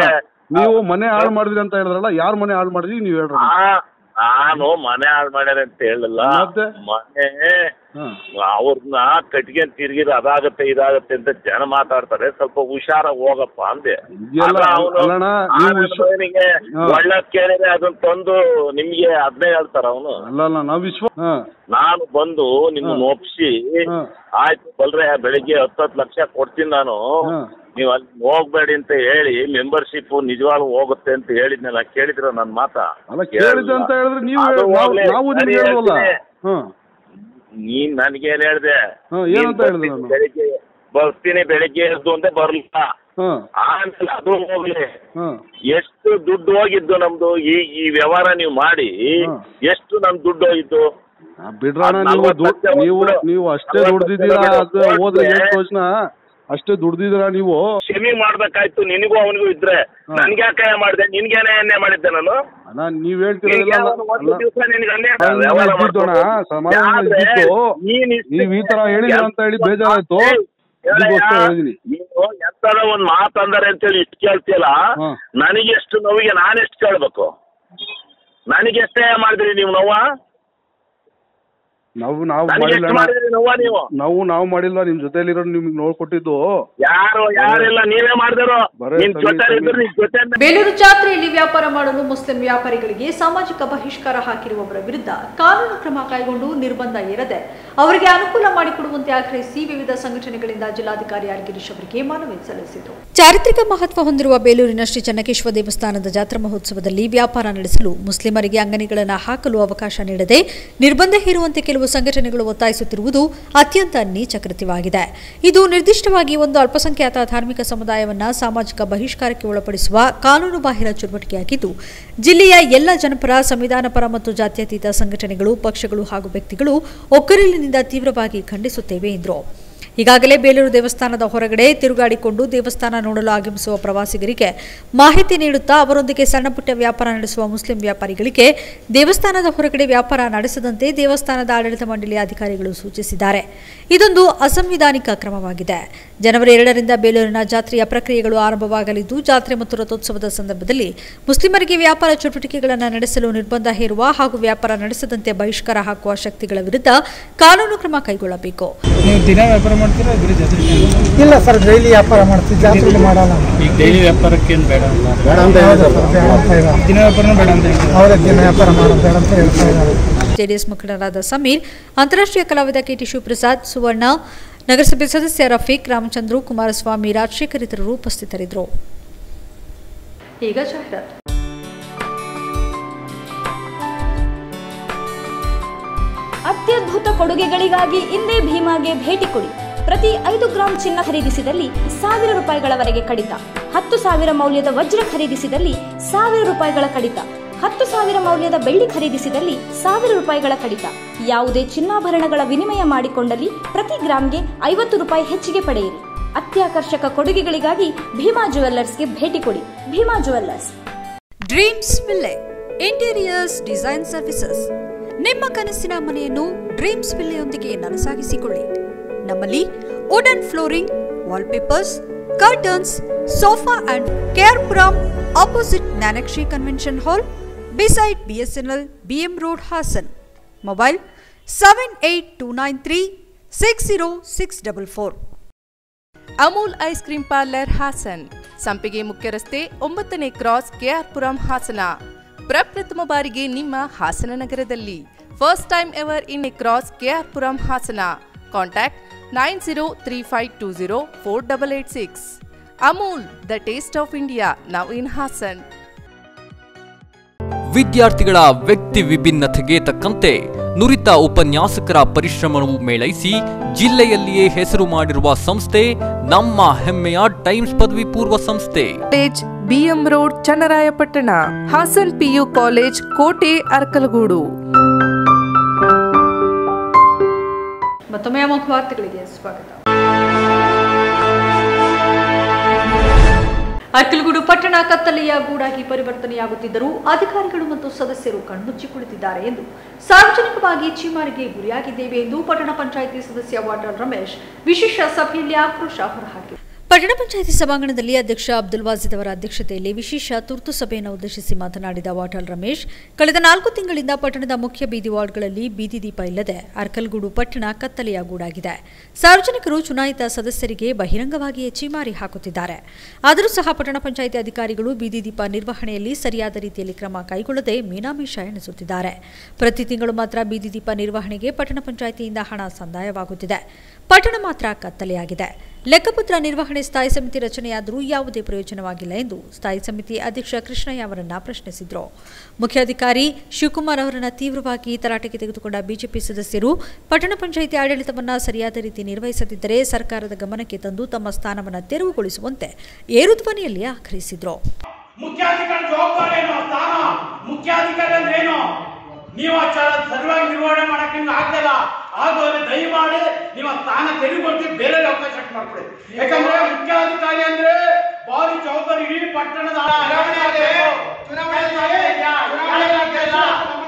ನೀವು ಮನೆ ಹಾಳು ಮಾಡಿದ್ರಿ ಅಂತ ಹೇಳಿದ್ರಲ್ಲ ಯಾರ್ ಮನೆ ಹಾಳು ಮಾಡಿದ್ರಿ ನೀವು ಹೇಳ್ರಿ ಆ ನಾನು ಮನೆ ಹಾಳು ಮಾಡ್ಯಾರ ಅಂತ ಹೇಳಿಲ್ಲ ಮತ್ತೆ? ಮನೆ ಹ್ಮ್. ಅವ್ರನ್ನ ಕಟ್ಗೆ ತಿರ್ಗಿದ ಅದಾಗತ್ತೆ ಇದಾಗತ್ತೆ ಅಂತ ಜನ ಮಾತಾಡ್ತಾರೆ ಸ್ವಲ್ಪ ಹುಷಾರಾಗಿ ಹೋಗಪ್ಪ ಅಂದೆ ಇದೆಲ್ಲ ಆಗ ಅವ್ನು ಅಲ್ಲಣ್ಣ, ಆ ನೀವು ನನ್ನ ವಿಶ್ವ- ಮಗನಿಗೆ ಹಾ. ಒಳ್ಳೇದ್ ಕೇಳಿದ್ರೆ ಅದನ್ನ ತಂದು ನಿಮ್ಗೆ ಅದನ್ನೇ ಹೇಳ್ತಾರ ಅವನು ಅಲ್ಲ ಅಲ್ಲ ನಾವು ವಿಶ್ವ ಹಾ ನಾನು ಬಂದು ನಿಮ್ಮನ್ನ ಹಾ. ಒಪ್ಸಿ ಹಾ. ಆಯ್ತು ಬಲ್ರೆ ಬೆಳಿಗ್ಗೆ ಹತ್ತು ಹತ್ತು ಲಕ್ಷ ಕೊಡ್ತೀನಿ ನಾನು ಹಾ. ನೀವು ಅಲ್ಲಿ ಹೋಗ್ಬೇಡಿ ಅಂತ ಹೇಳಿ ಮೆಂಬರ್ಶಿಪ್ ನಿಜವಾಗ್ಲೂ ಹೋಗುತ್ತೆ ಅಂತ ಹೇಳಿದ್ನಲ್ಲ ಕೇಳಿದ್ರ ನನ್ನ ಮಾತ ಅಲ್ಲ ಕೇಳಿದ್ದೆ ಅಂತ ಹೇಳಿದ್ರೆ ನೀವು ಅದು ಹೇಳಿ- ನಾವು ಹೋಗ್ಲಿ, ನಾವು ಸರಿ ನಿಮ್ಗೆ ಹೇಳುವಲ್ಲ ಹೇಳ್ತೀನಿ. ಹ್ಮ್ ನೀನ್ ನನ್ಗೇನ್ ಹೇಳ್ದೆ ಹಾ, ನೀನ್ ಏನಂತ ಹೇಳ್ದೆ ಬರ್ತೀನಿ ನಾನು? ಬೆಳಿಗ್ಗೆ ಬರ್ತೀನಿ ಬೆಳಿಗ್ಗೆ ಎದ್ದು ಅಂತ ಬರ್ಲಿಲ್ಲ ಹ್ಮ್ ಆಮೇಲೆ ಅದು ಹೋಗ್ಲಿ ಹ್ಮ್ ಎಷ್ಟು ದುಡ್ಡು ಹೋಗಿದ್ದು ನಮ್ದು ಈ ಈ ವ್ಯವಹಾರ ನೀವು ಮಾಡಿ ಹಾ. ಎಷ್ಟು ನಮ್ ದುಡ್ಡು ಹೋಗಿದ್ದು ಆ, ಬಿಡ್ರಣ್ಣ ಅದ್ ನೀವು ನಲ್ವತ್ತು ದುಡ್- ಲಕ್ಷ ನೀವು ಬಿಡು. ನೀವು ಅಷ್ಟೇ ನಲ್ವತ್ತು ದುಡ್ದಿದ್ದೀರಾ ಲಕ್ಷ ಅದು ಬಿಡು. ಹೋದ್ರೆ ಕೊಟ್ರೆ- ಎಷ್ಟು ಯೋಚನ ಅಷ್ಟೇ ದುಡ್ದಿದ್ದೀರಾ ನೀವು ಕ್ಷಮೆ ಮಾಡ್ಬೇಕಾಯ್ತು ನಿನಗೂ ಅವನಿಗೂ ಇದ್ರೆ ಹಾ. ನನ್ಗೆ ಯಾಕೆ ಮಾಡಿದೆ ನಿನ್ಗೇನೆ ಅನ್ಯಾಯ ಮಾಡಿದ್ದೆ ನಾನು ಅಣ್ಣ ನೀವ್ ನಿನ್ಗೆ ಹೇಳ್ತಿರೋದಿಲ್ಲ ಯಾವನು ಒಂದು ದಿವಸ ನಿನ್ಗೆ ಅನ್ಯಾಯ ಸಮಾಧಾನ ವ್ಯವಹಾರ ಇದ್ದಿದ್ದೋಣ, ಮಾಡ್ಕೊಂಡು. ಸಮಾಧಾನ ಆದ್ರೆ ಇದ್ದಿದ್ದು, ನೀನ್ ಇಷ್ಟು- ನೀವ್ ಈ ತರ ಹೇಳಿದ್ರ ಅಂತ ಹೇಳಿ ಬೇಜಾರಾಯ್ತು. ಏಯ್, ಇದಕ್ಕೋಸ್ಕರ ಹೇಳಯ್ಯ, ಹೇಳಿದೀನಿ. ನೀನು ಎಂತದ ಒಂದ್ ಮಾತಂದರೆ ಅಂತೇಳಿ ಇಷ್ಟು ಕೇಳ್ತಿಯಲ್ಲ ಹಾ. ನನಗೆ ಎಷ್ಟು ನೋವಿಗೆ ನಾನೆಷ್ಟು ಕೇಳ್ಬೇಕು ನನಗೆ ಎಷ್ಟೇ ಮಾಡಿದ್ರಿ ನೀವು ನೋವ ನಾವು ನಾವು ನನಗೆ ಮಾಡಿಲ್ಲ ಎಷ್ಟು ಅಣ್ಣ. ಮಾಡಿದ್ರಿ ನೋವ ನೀವು ನಾವು ನಾವು ಮಾಡಿಲ್ಲ ನಿಮ್ ಜೊತೆಲಿರೋ ನಿಮ್ಗೆ ನೋಡ್ಕೊಟ್ಟಿದ್ದು ಯಾರು ಯಾರೆಲ್ಲ ನೀವೇ ಮಾಡಿದಿರೋ ಬರೇ ನಿನ್ ಸಮೀರ್, ಜೊತೆ ಸಮೀರ್. ಇದ್ರು ನಿನ್ ಜೊತೆ ಬೇಲೂರು ಜಾತ್ರೆಯಲ್ಲಿ ವ್ಯಾಪಾರ ಮಾಡಲು ಮುಸ್ಲಿಂ ವ್ಯಾಪಾರಿಗಳಿಗೆ ಸಾಮಾಜಿಕ ಬಹಿಷ್ಕಾರ ಹಾಕಿರುವವರ ವಿರುದ್ಧ ಕಾನೂನು ಕ್ರಮ ಕೈಗೊಂಡು ನಿರ್ಬಂಧ ಹೇರದೆ ಅವರಿಗೆ ಅನುಕೂಲ ಮಾಡಿಕೊಡುವಂತೆ ಆಗ್ರಹಿಸಿ ವಿವಿಧ ಸಂಘಟನೆಗಳಿಂದ ಜಿಲ್ಲಾಧಿಕಾರಿ ಆರ್ ಗಿರೀಶ್ ಅವರಿಗೆ ಮನವಿ ಸಲ್ಲಿಸಿತು ಚಾರಿತ್ರಿಕ ಮಹತ್ವ ಹೊಂದಿರುವ ಬೇಲೂರಿನ ಶ್ರೀ ಚೆನ್ನಕೇಶ್ವರ ದೇವಸ್ಥಾನದ ಜಾತ್ರಾ ಮಹೋತ್ಸವದಲ್ಲಿ ವ್ಯಾಪಾರ ನಡೆಸಲು ಮುಸ್ಲಿಮರಿಗೆ ಅಂಗಡಿಗಳನ್ನು ಹಾಕಲು ಅವಕಾಶ ನೀಡದೆ ನಿರ್ಬಂಧ ಹೇರುವಂತೆ ಕೆಲವು ಸಂಘಟನೆಗಳು ಒತ್ತಾಯಿಸುತ್ತಿರುವುದು ಅತ್ಯಂತ ನೀಚ ಕೃತ್ಯವಾಗಿದೆ ಇದು ನಿರ್ದಿಷ್ಟವಾಗಿ ಒಂದು ಅಲ್ಪಸಂಖ್ಯಾತ ಧಾರ್ಮಿಕ ಸಮುದಾಯವನ್ನ ಸಾಮಾಜಿಕ ಬಹಿಷ್ಕಾರಕ್ಕೆ ಒಳಪಡಿಸುವ ಕಾನೂನುಬಾಹಿರ ಚಟುವಟಿಕೆಯಾಗಿದ್ದು ಜಿಲ್ಲೆಯ ಎಲ್ಲ ಜನಪರ ಸಂವಿಧಾನ ಪರ ಮತ್ತು ಜಾತ್ಯತೀತ ಸಂಘಟನೆಗಳು ಪಕ್ಷಗಳು ಹಾಗೂ ವ್ಯಕ್ತಿಗಳು ಒಕ್ಕರಿಲಿನಿಂದ ತೀವ್ರವಾಗಿ ಖಂಡಿಸುತ್ತೇವೆ ಎಂದರು ಈಗಾಗಲೇ ಬೇಲೂರು ದೇವಸ್ಥಾನದ ಹೊರಗಡೆ ತಿರುಗಾಡಿಕೊಂಡು ದೇವಸ್ಥಾನ ನೋಡಲು ಆಗಮಿಸುವ ಪ್ರವಾಸಿಗರಿಗೆ ಮಾಹಿತಿ ನೀಡುತ್ತಾ ಅವರೊಂದಿಗೆ ಸಣ್ಣಪುಟ್ಟ ವ್ಯಾಪಾರ ನಡೆಸುವ ಮುಸ್ಲಿಂ ವ್ಯಾಪಾರಿಗಳಿಗೆ ದೇವಸ್ಥಾನದ ಹೊರಗಡೆ ವ್ಯಾಪಾರ ನಡೆಸದಂತೆ ದೇವಸ್ಥಾನದ ಆಡಳಿತ ಮಂಡಳಿಯ ಅಧಿಕಾರಿಗಳು ಸೂಚಿಸಿದ್ದಾರೆ ಇದೊಂದು ಅಸಂವಿಧಾನಿಕ ಕ್ರಮವಾಗಿದೆ ಜನವರಿ ಎರಡರಿಂದ ಬೇಲೂರಿನ ಜಾತ್ರೆಯ ಪ್ರಕ್ರಿಯೆಗಳು ಆರಂಭವಾಗಲಿದ್ದು ಜಾತ್ರೆ ಮತ್ತು ರಥೋತ್ಸವದ ಸಂದರ್ಭದಲ್ಲಿ ಮುಸ್ಲಿಮರಿಗೆ ವ್ಯಾಪಾರ ಚಟುವಟಿಕೆಗಳನ್ನು ನಡೆಸಲು ನಿರ್ಬಂಧ ಹೇರುವ ಹಾಗೂ ವ್ಯಾಪಾರ ನಡೆಸದಂತೆ ಬಹಿಷ್ಕಾರ ಹಾಕುವ ಶಕ್ತಿಗಳ ವಿರುದ್ಧ ಕಾನೂನು ಕ್ರಮ ಕೈಗೊಳ್ಳಬೇಕು ನೀವು ದಿನ ವ್ಯಾಪಾರ ಮಾಡ್ತೀರಾ ಬರೀ ಜಾತ್ರೆ ಇಲ್ಲ ಸರ್ ಡೈಲಿ ವ್ಯಾಪಾರ ಮಾಡ್ತೀವಿ ಜಾತ್ರೆಗೆ ಮಾಡಲ್ಲ ಈಗ ಡೈಲಿ ವ್ಯಾಪಾರಕ್ಕೆ ಏನು ಬೇಡ ಅಲ್ಲ ಬೇಡ ಅಂತ ಹೌದು ಹೇಳಿದ್ರು ಸರ್ ಬೇಡ ಅಂತ ಇಲ್ಲ ದಿನ ವ್ಯಾಪಾರನೂ ಬೇಡ ಅಂತ ಹೇಳ್ತಾರೆ ಅವರೇ ದಿನ ವ್ಯಾಪಾರ ಮಾಡೋದು ಬೇಡ ಅಂತ ಹೇಳ್ತಾ ಇದ್ದಾರೆ ಜೆಡಿಎಸ್ ಮುಖಂಡರಾದ ಸಮೀರ್ ಅಂತಾರಾಷ್ಟ್ರೀಯ ಕಲಾವಿದ ಕೆಟಿ ಶಿವಪ್ರಸಾದ್ ಸುವರ್ಣ ನಗರಸಭೆ ಸದಸ್ಯ ರಫೀಕ್ ರಾಮಚಂದ್ರು ಕುಮಾರಸ್ವಾಮಿ ರಾಜಶೇಖರ್ ಇತರರು ಉಪಸ್ಥಿತರಿದ್ದರು ಈಗ ಜಾಹೀರಾತು ಅತ್ಯದ್ಭುತ ಕೊಡುಗೆಗಳಿಗಾಗಿ ಇಂದೇ ಭೀಮಾಗೆ ಭೇಟಿ ಕೊಡಿ ಪ್ರತಿ ಐದು ಗ್ರಾಂ ಚಿನ್ನ ಖರೀದಿಸಿದಲ್ಲಿ ಸಾವಿರ ರೂಪಾಯಿಗಳವರೆಗೆ ಕಡಿತ ಹತ್ತು ಸಾವಿರ ಮೌಲ್ಯದ ವಜ್ರ ಖರೀದಿಸಿದಲ್ಲಿ ಸಾವಿರ ರೂಪಾಯಿಗಳ ಕಡಿತ ಹತ್ತು ಸಾವಿರ ಮೌಲ್ಯದ ಬೆಳ್ಳಿ ಖರೀದಿಸಿದಲ್ಲಿ ಸಾವಿರ ರೂಪಾಯಿಗಳ ಕಡಿತ ಯಾವುದೇ ಚಿನ್ನಾಭರಣಗಳ ವಿನಿಮಯ ಮಾಡಿಕೊಂಡಲ್ಲಿ ಪ್ರತಿ ಗ್ರಾಂಗೆ ಐವತ್ತು ರೂಪಾಯಿ ಹೆಚ್ಚಿಗೆ ಪಡೆಯಿರಿ ಅತ್ಯಾಕರ್ಷಕ ಕೊಡುಗೆಗಳಿಗಾಗಿ ಭೀಮಾ ಜುವೆಲ್ಲರ್ಸ್ಗೆ ಭೇಟಿ ಕೊಡಿ Bhima jewellers dreams ville interiors design services ನಿಮ್ಮ ಕನಸಿನ ಮನೆಯನ್ನು ಡ್ರೀಮ್ಸ್ ವಿಲ್ಲೆಯೊಂದಿಗೆ ನನಸಾಗಿಸಿಕೊಳ್ಳಿ ನಮ್ಮಲ್ಲಿ wooden flooring wallpapers curtains sofa and KR Puram opposite Nyanakshi convention hall beside BSNL BM road Hassan mobile seven eight two nine three six zero six double four Amul ice cream parlour Hassan Sampige ಮುಖ್ಯ ರಸ್ತೆ ಒಂಬತ್ತನೇ ಕ್ರಾಸ್ ಕೆಆರ್ಪುರಂ ಹಾಸನ ಪ್ರಪ್ರಥಮ ಬಾರಿಗೆ ನಿಮ್ಮ ಹಾಸನ ನಗರದಲ್ಲಿ first time ever in a cross KR Puram Hassan contact nine zero three five two zero four double eight six Amul the taste of India now in Hassan ವಿದ್ಯಾರ್ಥಿಗಳ ವ್ಯಕ್ತಿ ವಿಭಿನ್ನತೆಗೆ ತಕ್ಕಂತೆ ನುರಿತ ಉಪನ್ಯಾಸಕರ ಪರಿಶ್ರಮವು ಮೇಳೈಸಿ ಜಿಲ್ಲೆಯಲ್ಲಿಯೇ ಹೆಸರು ಮಾಡಿರುವ ಸಂಸ್ಥೆ ನಮ್ಮ ಹೆಮ್ಮೆಯ ಟೈಮ್ಸ್ ಪದವಿ ಪೂರ್ವ ಸಂಸ್ಥೆ college BM road Channarayapatna Hassan PU college ಕೋಟೆ ಅರ್ಕಲಗೂಡು ಮತ್ತೊಮ್ಮೆ ಅಮೋಘ ವಾರ್ತೆಗಳಿಗೆ ಸ್ವಾಗತ ಅಕ್ಕಲಗೂಡು ಪಟ್ಟಣ ಕತ್ತಲೆಯ ಗೂಡಾಗಿ ಪರಿವರ್ತನೆಯಾಗುತ್ತಿದ್ದರೂ ಅಧಿಕಾರಿಗಳು ಮತ್ತು ಸದಸ್ಯರು ಕಣ್ಮುಚ್ಚಿ ಕುಳಿತಿದ್ದಾರೆ ಎಂದು ಸಾರ್ವಜನಿಕವಾಗಿ ಚೀಮಾರಿಗೆ ಗುರಿಯಾಗಿದ್ದೇವೆ ಎಂದು ಪಟ್ಟಣ ಪಂಚಾಯಿತಿ ಸದಸ್ಯ ವಾಟಾಳ್ ರಮೇಶ್ ವಿಶೇಷ ಸಭೆಯಲ್ಲಿ ಆಕ್ರೋಶ ಹೊರಹಾಕಿದರು ಪಟ್ಟಣ ಪಂಚಾಯಿತಿ ಸಭಾಂಗಣದಲ್ಲಿ ಅಧ್ಯಕ್ಷ ಅಬ್ದುಲ್ ವಾಜಿದ್ ಅವರ ಅಧ್ಯಕ್ಷತೆಯಲ್ಲಿ ವಿಶೇಷ ತುರ್ತು ಸಭೆಯನ್ನು ಉದ್ದೇಶಿಸಿ ಮಾತನಾಡಿದ ವಾಟಾಳ್ ರಮೇಶ್ ಕಳೆದ ನಾಲ್ಕು ತಿಂಗಳಿಂದ ಪಟ್ಟಣದ ಮುಖ್ಯ ಬೀದಿ ವಾರ್ಡ್ಗಳಲ್ಲಿ ಬೀದಿ ದೀಪ ಇಲ್ಲದೆ ಅರ್ಕಲ್ಗೂಡು ಪಟ್ಟಣ ಕತ್ತಲೆಯ ಗೂಡಾಗಿದೆ ಸಾರ್ವಜನಿಕರು ಚುನಾಯಿತ ಸದಸ್ಯರಿಗೆ ಬಹಿರಂಗವಾಗಿಯೇ ಚೀಮಾರಿ ಹಾಕುತ್ತಿದ್ದಾರೆ ಆದರೂ ಸಹ ಪಟ್ಟಣ ಪಂಚಾಯಿತಿ ಅಧಿಕಾರಿಗಳು ಬೀದಿ ದೀಪ ನಿರ್ವಹಣೆಯಲ್ಲಿ ಸರಿಯಾದ ರೀತಿಯಲ್ಲಿ ಕ್ರಮ ಕೈಗೊಳ್ಳದೆ ಮೀನಾಮೀಷ ಎಣಿಸುತ್ತಿದ್ದಾರೆ ಪ್ರತಿ ತಿಂಗಳು ಮಾತ್ರ ಬೀದಿ ದೀಪ ನಿರ್ವಹಣೆಗೆ ಪಟ್ಟಣ ಪಂಚಾಯಿತಿಯಿಂದ ಹಣ ಸಂದಾಯವಾಗುತ್ತಿದೆ ಪಟ್ಟಣ ಮಾತ್ರ ಕತ್ತಲೆಯಾಗಿದೆ ಲೆಕ್ಕಪತ್ರ ನಿರ್ವಹಣೆ ಸ್ಥಾಯಿ ಸಮಿತಿ ರಚನೆಯಾದರೂ ಯಾವುದೇ ಪ್ರಯೋಜನವಾಗಿಲ್ಲ ಎಂದು ಸ್ಥಾಯಿ ಸಮಿತಿ ಅಧ್ಯಕ್ಷ ಕೃಷ್ಣಯ್ಯ ಅವರನ್ನ ಪ್ರಶ್ನಿಸಿದರು ಮುಖ್ಯಾಧಿಕಾರಿ ಶಿವಕುಮಾರ್ ಅವರನ್ನ ತೀವ್ರವಾಗಿ ತರಾಟೆಗೆ ತೆಗೆದುಕೊಂಡ ಬಿಜೆಪಿ ಸದಸ್ಯರು ಪಟ್ಟಣ ಪಂಚಾಯಿತಿ ಆಡಳಿತವನ್ನ ಸರಿಯಾದ ರೀತಿ ನಿರ್ವಹಿಸದಿದ್ದರೆ ಸರ್ಕಾರದ ಗಮನಕ್ಕೆ ತಂದು ತಮ್ಮ ಸ್ಥಾನವನ್ನು ತೆರವುಗೊಳಿಸುವಂತೆ ಏರು ಧ್ವನಿಯಲ್ಲಿ ಆಗ್ರಹಿಸಿದರು ಮುಖ್ಯಾಧಿಕಾರಿ ಜವಾಬ್ದಾರಿ ಏನು ಸ್ಥಾನ ಮುಖ್ಯಾಧಿಕಾರಿ ಅಂದ್ರೆ ಏನು ನೀವು ಆ ಚ ಸರಿಯಾಗಿ ನಿರ್ವಹಣೆ ಮಾಡಕ್ಕೆ ನಿಮ್ಗೆ ಆಗ್ತಿಲ್ಲ ಆಗೋದ್ರೆ ದಯಮಾಡಿ ನೀವು ಆ ಸ್ಥಾನ ತೆರವುಗೊಳಿಸಿ ಬೇರೆ ಅವಕಾಶ ಮಾಡ್ಕೊಡಿ ಯಾಕಂದ್ರೆ ಮುಖ್ಯಾಧಿಕಾರಿ ಅಂದ್ರೆ ಭಾರಿ ಜವಾಬ್ದಾರಿ ಇಡೀ ಪಟ್ಟಣದ ಚುನಾವಣೆ ಆಗ್ಬೇಕು. ಚುನಾವಣೆ ಆಗ್ತಿಲ್ಲ. ಚುನಾವಣೆ ಆಗ್ತಿಲ್ಲ.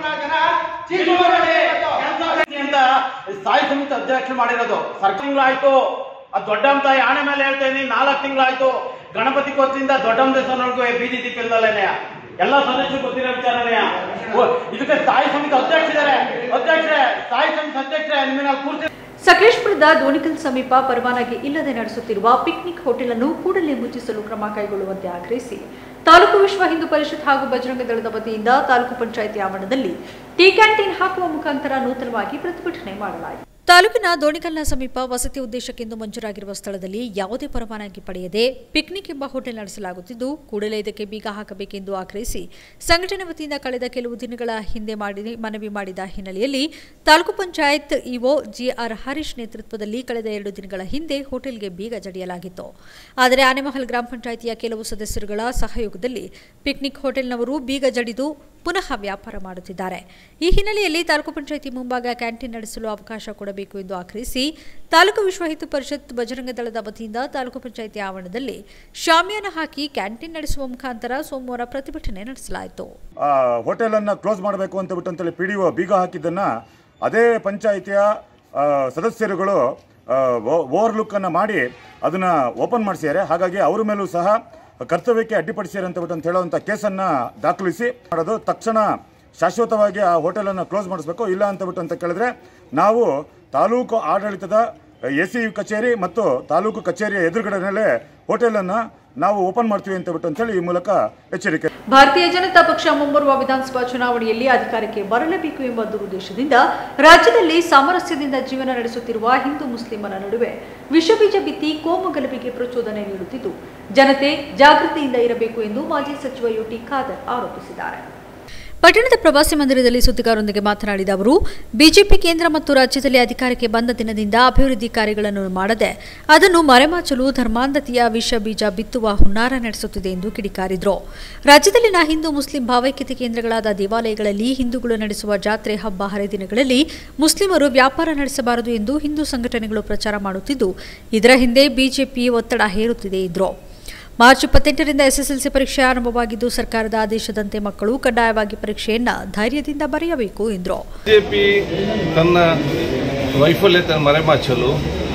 ಕೆಲಸ ಆಗ್ತಿದೆ ಅಂತ ಸ್ಥಾಯಿ ಸಮಿತಿ ಅಧ್ಯಕ್ಷರು ಮಾಡಿರೋದು ಸರ್ಕಾರಗಳಾಯ್ತು ಆ ದೊಡ್ಡಮ್ಮ ತಾಯಿ ಆಣೆ ಮೇಲೆ ಹೇಳ್ತಾ ಇದೀನಿ ನಾಲ್ಕು ತಿಂಗಳಾಯ್ತು ಗಣಪತಿ ಕೋರ್ಸಿಂದ ದೊಡ್ಡಮ್ಮ ದೇವಸ್ಥಾನವರೆಗೂ ಬೀದಿ ದೀಪ ಇಲ್ದಲೇನೆ ಎಲ್ಲ ಸದಸ್ಯರು ಗೊತ್ತಿರೋ ವಿಚಾರನೇ ಓ, ಇದಕ್ಕೆ ಸ್ಥಾಯಿ ಸಮಿತಿ ಅಧ್ಯಕ್ಷರಿದ್ದಾರೆ ಅಧ್ಯಕ್ಷರೇ ಸ್ಥಾಯಿ ಸಮಿತಿ ಅಧ್ಯಕ್ಷರೇ ನಿಮ್ಮನ್ನ ಕೂರ್ಸಿ ಸಕಲೇಶ್ಪುರದ ದೋಣಿಕಲ್ ಸಮೀಪ ಪರವಾನಗಿ ಇಲ್ಲದೆ ನಡೆಸುತ್ತಿರುವ ಪಿಕ್ನಿಕ್ ಹೋಟೆಲ್ ಅನ್ನು ಕೂಡಲೇ ಮುಚ್ಚಿಸಲು ಕ್ರಮ ಕೈಗೊಳ್ಳುವಂತೆ ಆಗ್ರಹಿಸಿ ತಾಲೂಕು ವಿಶ್ವ ಹಿಂದೂ ಪರಿಷತ್ ಹಾಗೂ ಬಜರಂಗ ದಳದ ವತಿಯಿಂದ ತಾಲೂಕು ಪಂಚಾಯಿತಿ ಆವರಣದಲ್ಲಿ ಟೀ ಕ್ಯಾಂಟೀನ್ ಹಾಕುವ ಮುಖಾಂತರ ನೂತನವಾಗಿ ಪ್ರತಿಭಟನೆ ಮಾಡಲಾಯಿತು ತಾಲೂಕಿನ ದೋಣಿಕಲ್ನ ಸಮೀಪ ವಸತಿ ಉದ್ದೇಶಕ್ಕೆಂದು ಮಂಜೂರಾಗಿರುವ ಸ್ಥಳದಲ್ಲಿ ಯಾವುದೇ ಪರವಾನಗಿ ಪಡೆಯದೆ ಪಿಕ್ನಿಕ್ ಎಂಬ ಹೋಟೆಲ್ ನಡೆಸಲಾಗುತ್ತಿದ್ದು ಕೂಡಲೇ ಇದಕ್ಕೆ ಬೀಗ ಹಾಕಬೇಕೆಂದು ಆಗ್ರಹಿಸಿ ಸಂಘಟನೆ ವತಿಯಿಂದ ಕಳೆದ ಕೆಲವು ದಿನಗಳ ಹಿಂದೆ ಮಾಡಿ ಮನವಿ ಮಾಡಿದ ಹಿನ್ನೆಲೆಯಲ್ಲಿ ತಾಲೂಕು ಪಂಚಾಯತ್ ಇಒ ಜಿಆರ್ ಹರೀಶ್ ನೇತೃತ್ವದಲ್ಲಿ ಕಳೆದ ಎರಡು ದಿನಗಳ ಹಿಂದೆ ಹೋಟೆಲ್ಗೆ ಬೀಗ ಜಡಿಯಲಾಗಿತ್ತು ಆದರೆ ಆನೆಮಹಲ್ ಗ್ರಾಮ ಪಂಚಾಯಿತಿಯ ಕೆಲವು ಸದಸ್ಯರುಗಳ ಸಹಯೋಗದಲ್ಲಿ ಪಿಕ್ನಿಕ್ ಹೋಟೆಲ್ನವರು ಬೀಗ ಜಡಿದು ಪುನಃ ವ್ಯಾಪಾರ ಮಾಡುತ್ತಿದ್ದಾರೆ ಈ ಹಿನ್ನೆಲೆಯಲ್ಲಿ ತಾಲೂಕು ಪಂಚಾಯಿತಿ ಮುಂಭಾಗ ಕ್ಯಾಂಟೀನ್ ನಡೆಸಲು ಅವಕಾಶ ಕೊಡಬೇಕು ಎಂದು ಆಗ್ರಹಿಸಿ ತಾಲೂಕು ವಿಶ್ವ ಹಿಂದೂ ಪರಿಷತ್ ಬಜರಂಗ ದಳದ ವತಿಯಿಂದ ತಾಲೂಕು ಪಂಚಾಯಿತಿ ಆವರಣದಲ್ಲಿ ಶಾಮಿಯಾನ ಹಾಕಿ ಕ್ಯಾಂಟೀನ್ ನಡೆಸುವ ಮುಖಾಂತರ ಸೋಮವಾರ ಪ್ರತಿಭಟನೆ ನಡೆಸಲಾಯಿತು ಆ ಹೋಟೆಲನ್ನು ಕ್ಲೋಸ್ ಮಾಡಬೇಕು ಅಂತ ಬಿಟ್ಟು ಅಂತೇಳಿ ಪಿ ಡಿ ಒ ಬೀಗ ಹಾಕಿದ್ದನ್ನು ಅದೇ ಪಂಚಾಯಿತಿಯ ಆ, ಸದಸ್ಯರುಗಳು ಓವರ್ಲುಕ್ಕನ್ನು ಮಾಡಿ ಅದನ್ನು ಓಪನ್ ಮಾಡಿಸಿದ್ದಾರೆ ಹಾಗಾಗಿ ಅವ್ರ ಮೇಲೂ ಸಹ ಕರ್ತವ್ಯಕ್ಕೆ ಅಡ್ಡಿಪಡಿಸಿದ್ದಾರೆ ಅಂತ ಬಿಟ್ಟು ಅಂತ ಹೇಳುವಂಥ ಕೇಸನ್ನು ದಾಖಲಿಸಿ ಮಾಡೋದು ತಕ್ಷಣ ಶಾಶ್ವತವಾಗಿ ಆ ಹೋಟೆಲನ್ನು ಕ್ಲೋಸ್ ಮಾಡಿಸ್ಬೇಕು ಇಲ್ಲ ಅಂತ ಬಿಟ್ಟು ಅಂತ ಕೇಳಿದ್ರೆ ನಾವು ತಾಲೂಕು ಆಡಳಿತದ ಎ ಸಿ ಕಚೇರಿ ಮತ್ತು ತಾಲೂಕು ಕಚೇರಿಯ ಎದುರುಗಡೆನಲ್ಲೇ ಹೋಟೆಲನ್ನು ನಾವು ಓಪನ್ ಮಾಡ್ತೀವಿ ಅಂತ ಬಿಟ್ಟು ಅಂತೇಳಿ ಈ ಮೂಲಕ ಎಚ್ಚರಿಕೆ ಭಾರತೀಯ ಜನತಾ ಪಕ್ಷ ಮುಂಬರುವ ವಿಧಾನಸಭಾ ಚುನಾವಣೆಯಲ್ಲಿ ಅಧಿಕಾರಕ್ಕೆ ಬರಲೇಬೇಕು ಎಂಬ ದುರುದ್ದೇಶದಿಂದ ರಾಜ್ಯದಲ್ಲಿ ಸಾಮರಸ್ಯದಿಂದ ಜೀವನ ನಡೆಸುತ್ತಿರುವ ಹಿಂದೂ ಮುಸ್ಲಿಮರ ನಡುವೆ ವಿಷಬೀಜ ಬಿತ್ತಿ ಕೋಮು ಗಲಭೆಗೆ ಪ್ರಚೋದನೆ ನೀಡುತ್ತಿದ್ದು ಜನತೆ ಜಾಗೃತಿಯಿಂದ ಇರಬೇಕು ಎಂದು ಮಾಜಿ ಸಚಿವ ಯುಟಿ ಖಾದರ್ ಆರೋಪಿಸಿದ್ದಾರೆ ಪಟ್ಟಣದ ಪ್ರವಾಸಿ ಮಂದಿರದಲ್ಲಿ ಸುದ್ದಿಗಾರರೊಂದಿಗೆ ಮಾತನಾಡಿದ ಅವರು ಬಿಜೆಪಿ ಕೇಂದ್ರ ಮತ್ತು ರಾಜ್ಯದಲ್ಲಿ ಅಧಿಕಾರಕ್ಕೆ ಬಂದ ದಿನದಿಂದ ಅಭಿವೃದ್ಧಿ ಕಾರ್ಯಗಳನ್ನು ಮಾಡದೆ ಅದನ್ನು ಮರೆಮಾಚಲು ಧರ್ಮಾಂಧತೆಯ ವಿಷ ಬೀಜ ಬಿತ್ತುವ ಹುನ್ನಾರ ನಡೆಸುತ್ತಿದೆ ಎಂದು ಕಿಡಿಕಾರಿದರು ರಾಜ್ಯದಲ್ಲಿನ ಹಿಂದೂ ಮುಸ್ಲಿಂ ಭಾವೈಕ್ಯತೆ ಕೇಂದ್ರಗಳಾದ ದೇವಾಲಯಗಳಲ್ಲಿ ಹಿಂದೂಗಳು ನಡೆಸುವ ಜಾತ್ರೆ ಹಬ್ಬ ಹರಿದಿನಗಳಲ್ಲಿ ಮುಸ್ಲಿಮರು ವ್ಯಾಪಾರ ನಡೆಸಬಾರದು ಎಂದು ಹಿಂದೂ ಸಂಘಟನೆಗಳು ಪ್ರಚಾರ ಮಾಡುತ್ತಿದ್ದು ಇದರ ಹಿಂದೆ ಬಿಜೆಪಿ ಒತ್ತಡ ಹೇರುತ್ತಿದೆ ಎಂದರು ಮಾರ್ಚ್ ಇಪ್ಪತ್ತೆಂಟರಿಂದ ಎಸ್ಎಸ್ಎಲ್ಸಿ ಪರೀಕ್ಷೆ ಆರಂಭವಾಗಿದ್ದು ಸರ್ಕಾರದ ಆದೇಶದಂತೆ ಮಕ್ಕಳು ಕಡ್ಡಾಯವಾಗಿ ಪರೀಕ್ಷೆಯನ್ನ ಧೈರ್ಯದಿಂದ ಬರೆಯಬೇಕು ಎಂದರು ಬಿಜೆಪಿ ತನ್ನ ವೈಫಲ್ಯತೆಯನ್ನು ಮರೆಮಾಚಲು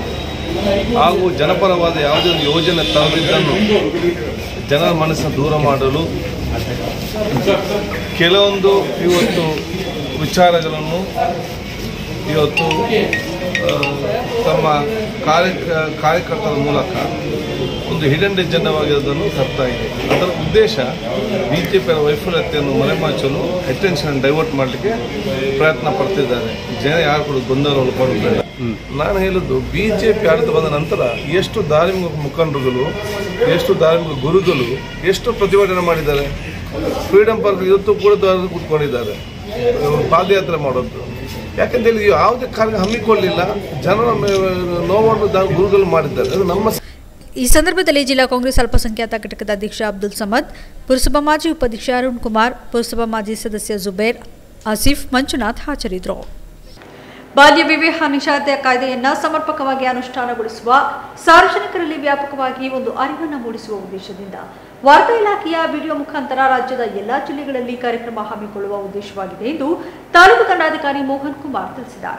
ಹಾಗೂ ಜನಪರವಾದ ಯಾವುದೇ ಒಂದು ಯೋಜನೆ ತಂದಿದ್ದನ್ನು ಜನರ ಮನಸ್ಸನ್ನು ದೂರ ಮಾಡಲು ಕೆಲವೊಂದು ಇವತ್ತು ವಿಚಾರಗಳನ್ನು ಇವತ್ತು ಆ, ತಮ್ಮ ಕಾರ್ಯ ಕಾರ್ಯಕರ್ತರ ಮೂಲಕ ಒಂದು ಹಿಡನ್ ಎಜೆಂಡವಾಗಿ ಅದನ್ನು ತರ್ತಾ ಇದೆ ಅದರ ಉದ್ದೇಶ ಬಿಜೆಪಿಯ ವೈಫಲ್ಯತೆಯನ್ನು ಮರೆಮಾಚಲು ಅಟೆನ್ಷನ್ ಡೈವರ್ಟ್ ಮಾಡಲಿಕ್ಕೆ ಪ್ರಯತ್ನ ಪಡ್ತಿದ್ದಾರೆ ಜನ ಯಾರು ಕೂಡ ಗೊಂದಲ ಒಳಪಡಬೇಡ ನಾನು ಹೇಳುದು ಬಿಜೆಪಿ ಆಡಳಿತ ಬಂದ ನಂತರ ಎಷ್ಟು ಧಾರ್ಮಿಕ ಮುಖಂಡರುಗಳು ಎಷ್ಟು ಧಾರ್ಮಿಕ ಗುರುಗಳು ಎಷ್ಟು ಪ್ರತಿಭಟನೆ ಮಾಡಿದ್ದಾರೆ ಫ್ರೀಡಂ ಪಾರ್ಕ್ ಇವತ್ತು ಕೂಡ ದ್ವಾರದಲ್ಲಿ ಕೂತ್ಕೊಂಡಿದ್ದಾರೆ ಪಾದಯಾತ್ರೆ ಮಾಡೋದು ಯಾಕಂತ ಹೇಳಿ ಯಾವುದೇ ಕಾರ್ಯ ಹಮ್ಮಿಕೊಳ್ಳಿಲ್ಲ ಜನರ ಮೇ- ನೋವನ್ನು ದ- ಗುರುಗಳು ಮಾಡಿದ್ದಾರೆ ಅದು ನಮ್ಮ ಈ ಸಂದರ್ಭದಲ್ಲಿ ಜಿಲ್ಲಾ ಕಾಂಗ್ರೆಸ್ ಅಲ್ಪಸಂಖ್ಯಾತ ಘಟಕದ ಅಧ್ಯಕ್ಷ ಅಬ್ದುಲ್ ಸಮದ್ ಪುರಸಭಾ ಮಾಜಿ ಉಪಾಧ್ಯಕ್ಷ ಅರುಣ್ ಕುಮಾರ್ ಪುರಸಭಾ ಮಾಜಿ ಸದಸ್ಯ ಜುಬೇರ್ ಆಸಿಫ್ ಮಂಜುನಾಥ್ ಹಾಜರಿದ್ದರು ಬಾಲ್ಯ ವಿವಾಹ ನಿಷೇಧ ಕಾಯ್ದೆಯನ್ನ ಸಮರ್ಪಕವಾಗಿ ಅನುಷ್ಠಾನಗೊಳಿಸುವ ಸಾರ್ವಜನಿಕರಲ್ಲಿ ವ್ಯಾಪಕವಾಗಿ ಒಂದು ಅರಿವನ್ನು ಮೂಡಿಸುವ ಉದ್ದೇಶದಿಂದ ವಾರ್ತಾ ಇಲಾಖೆಯ ವಿಡಿಯೋ ಮುಖಾಂತರ ರಾಜ್ಯದ ಎಲ್ಲಾ ಜಿಲ್ಲೆಗಳಲ್ಲಿ ಕಾರ್ಯಕ್ರಮ ಹಮ್ಮಿಕೊಳ್ಳುವ ಉದ್ದೇಶವಾಗಿದೆ ಎಂದು ತಾಲೂಕು ದಂಡಾಧಿಕಾರಿ ಮೋಹನ್ ಕುಮಾರ್ ತಿಳಿಸಿದ್ದಾರೆ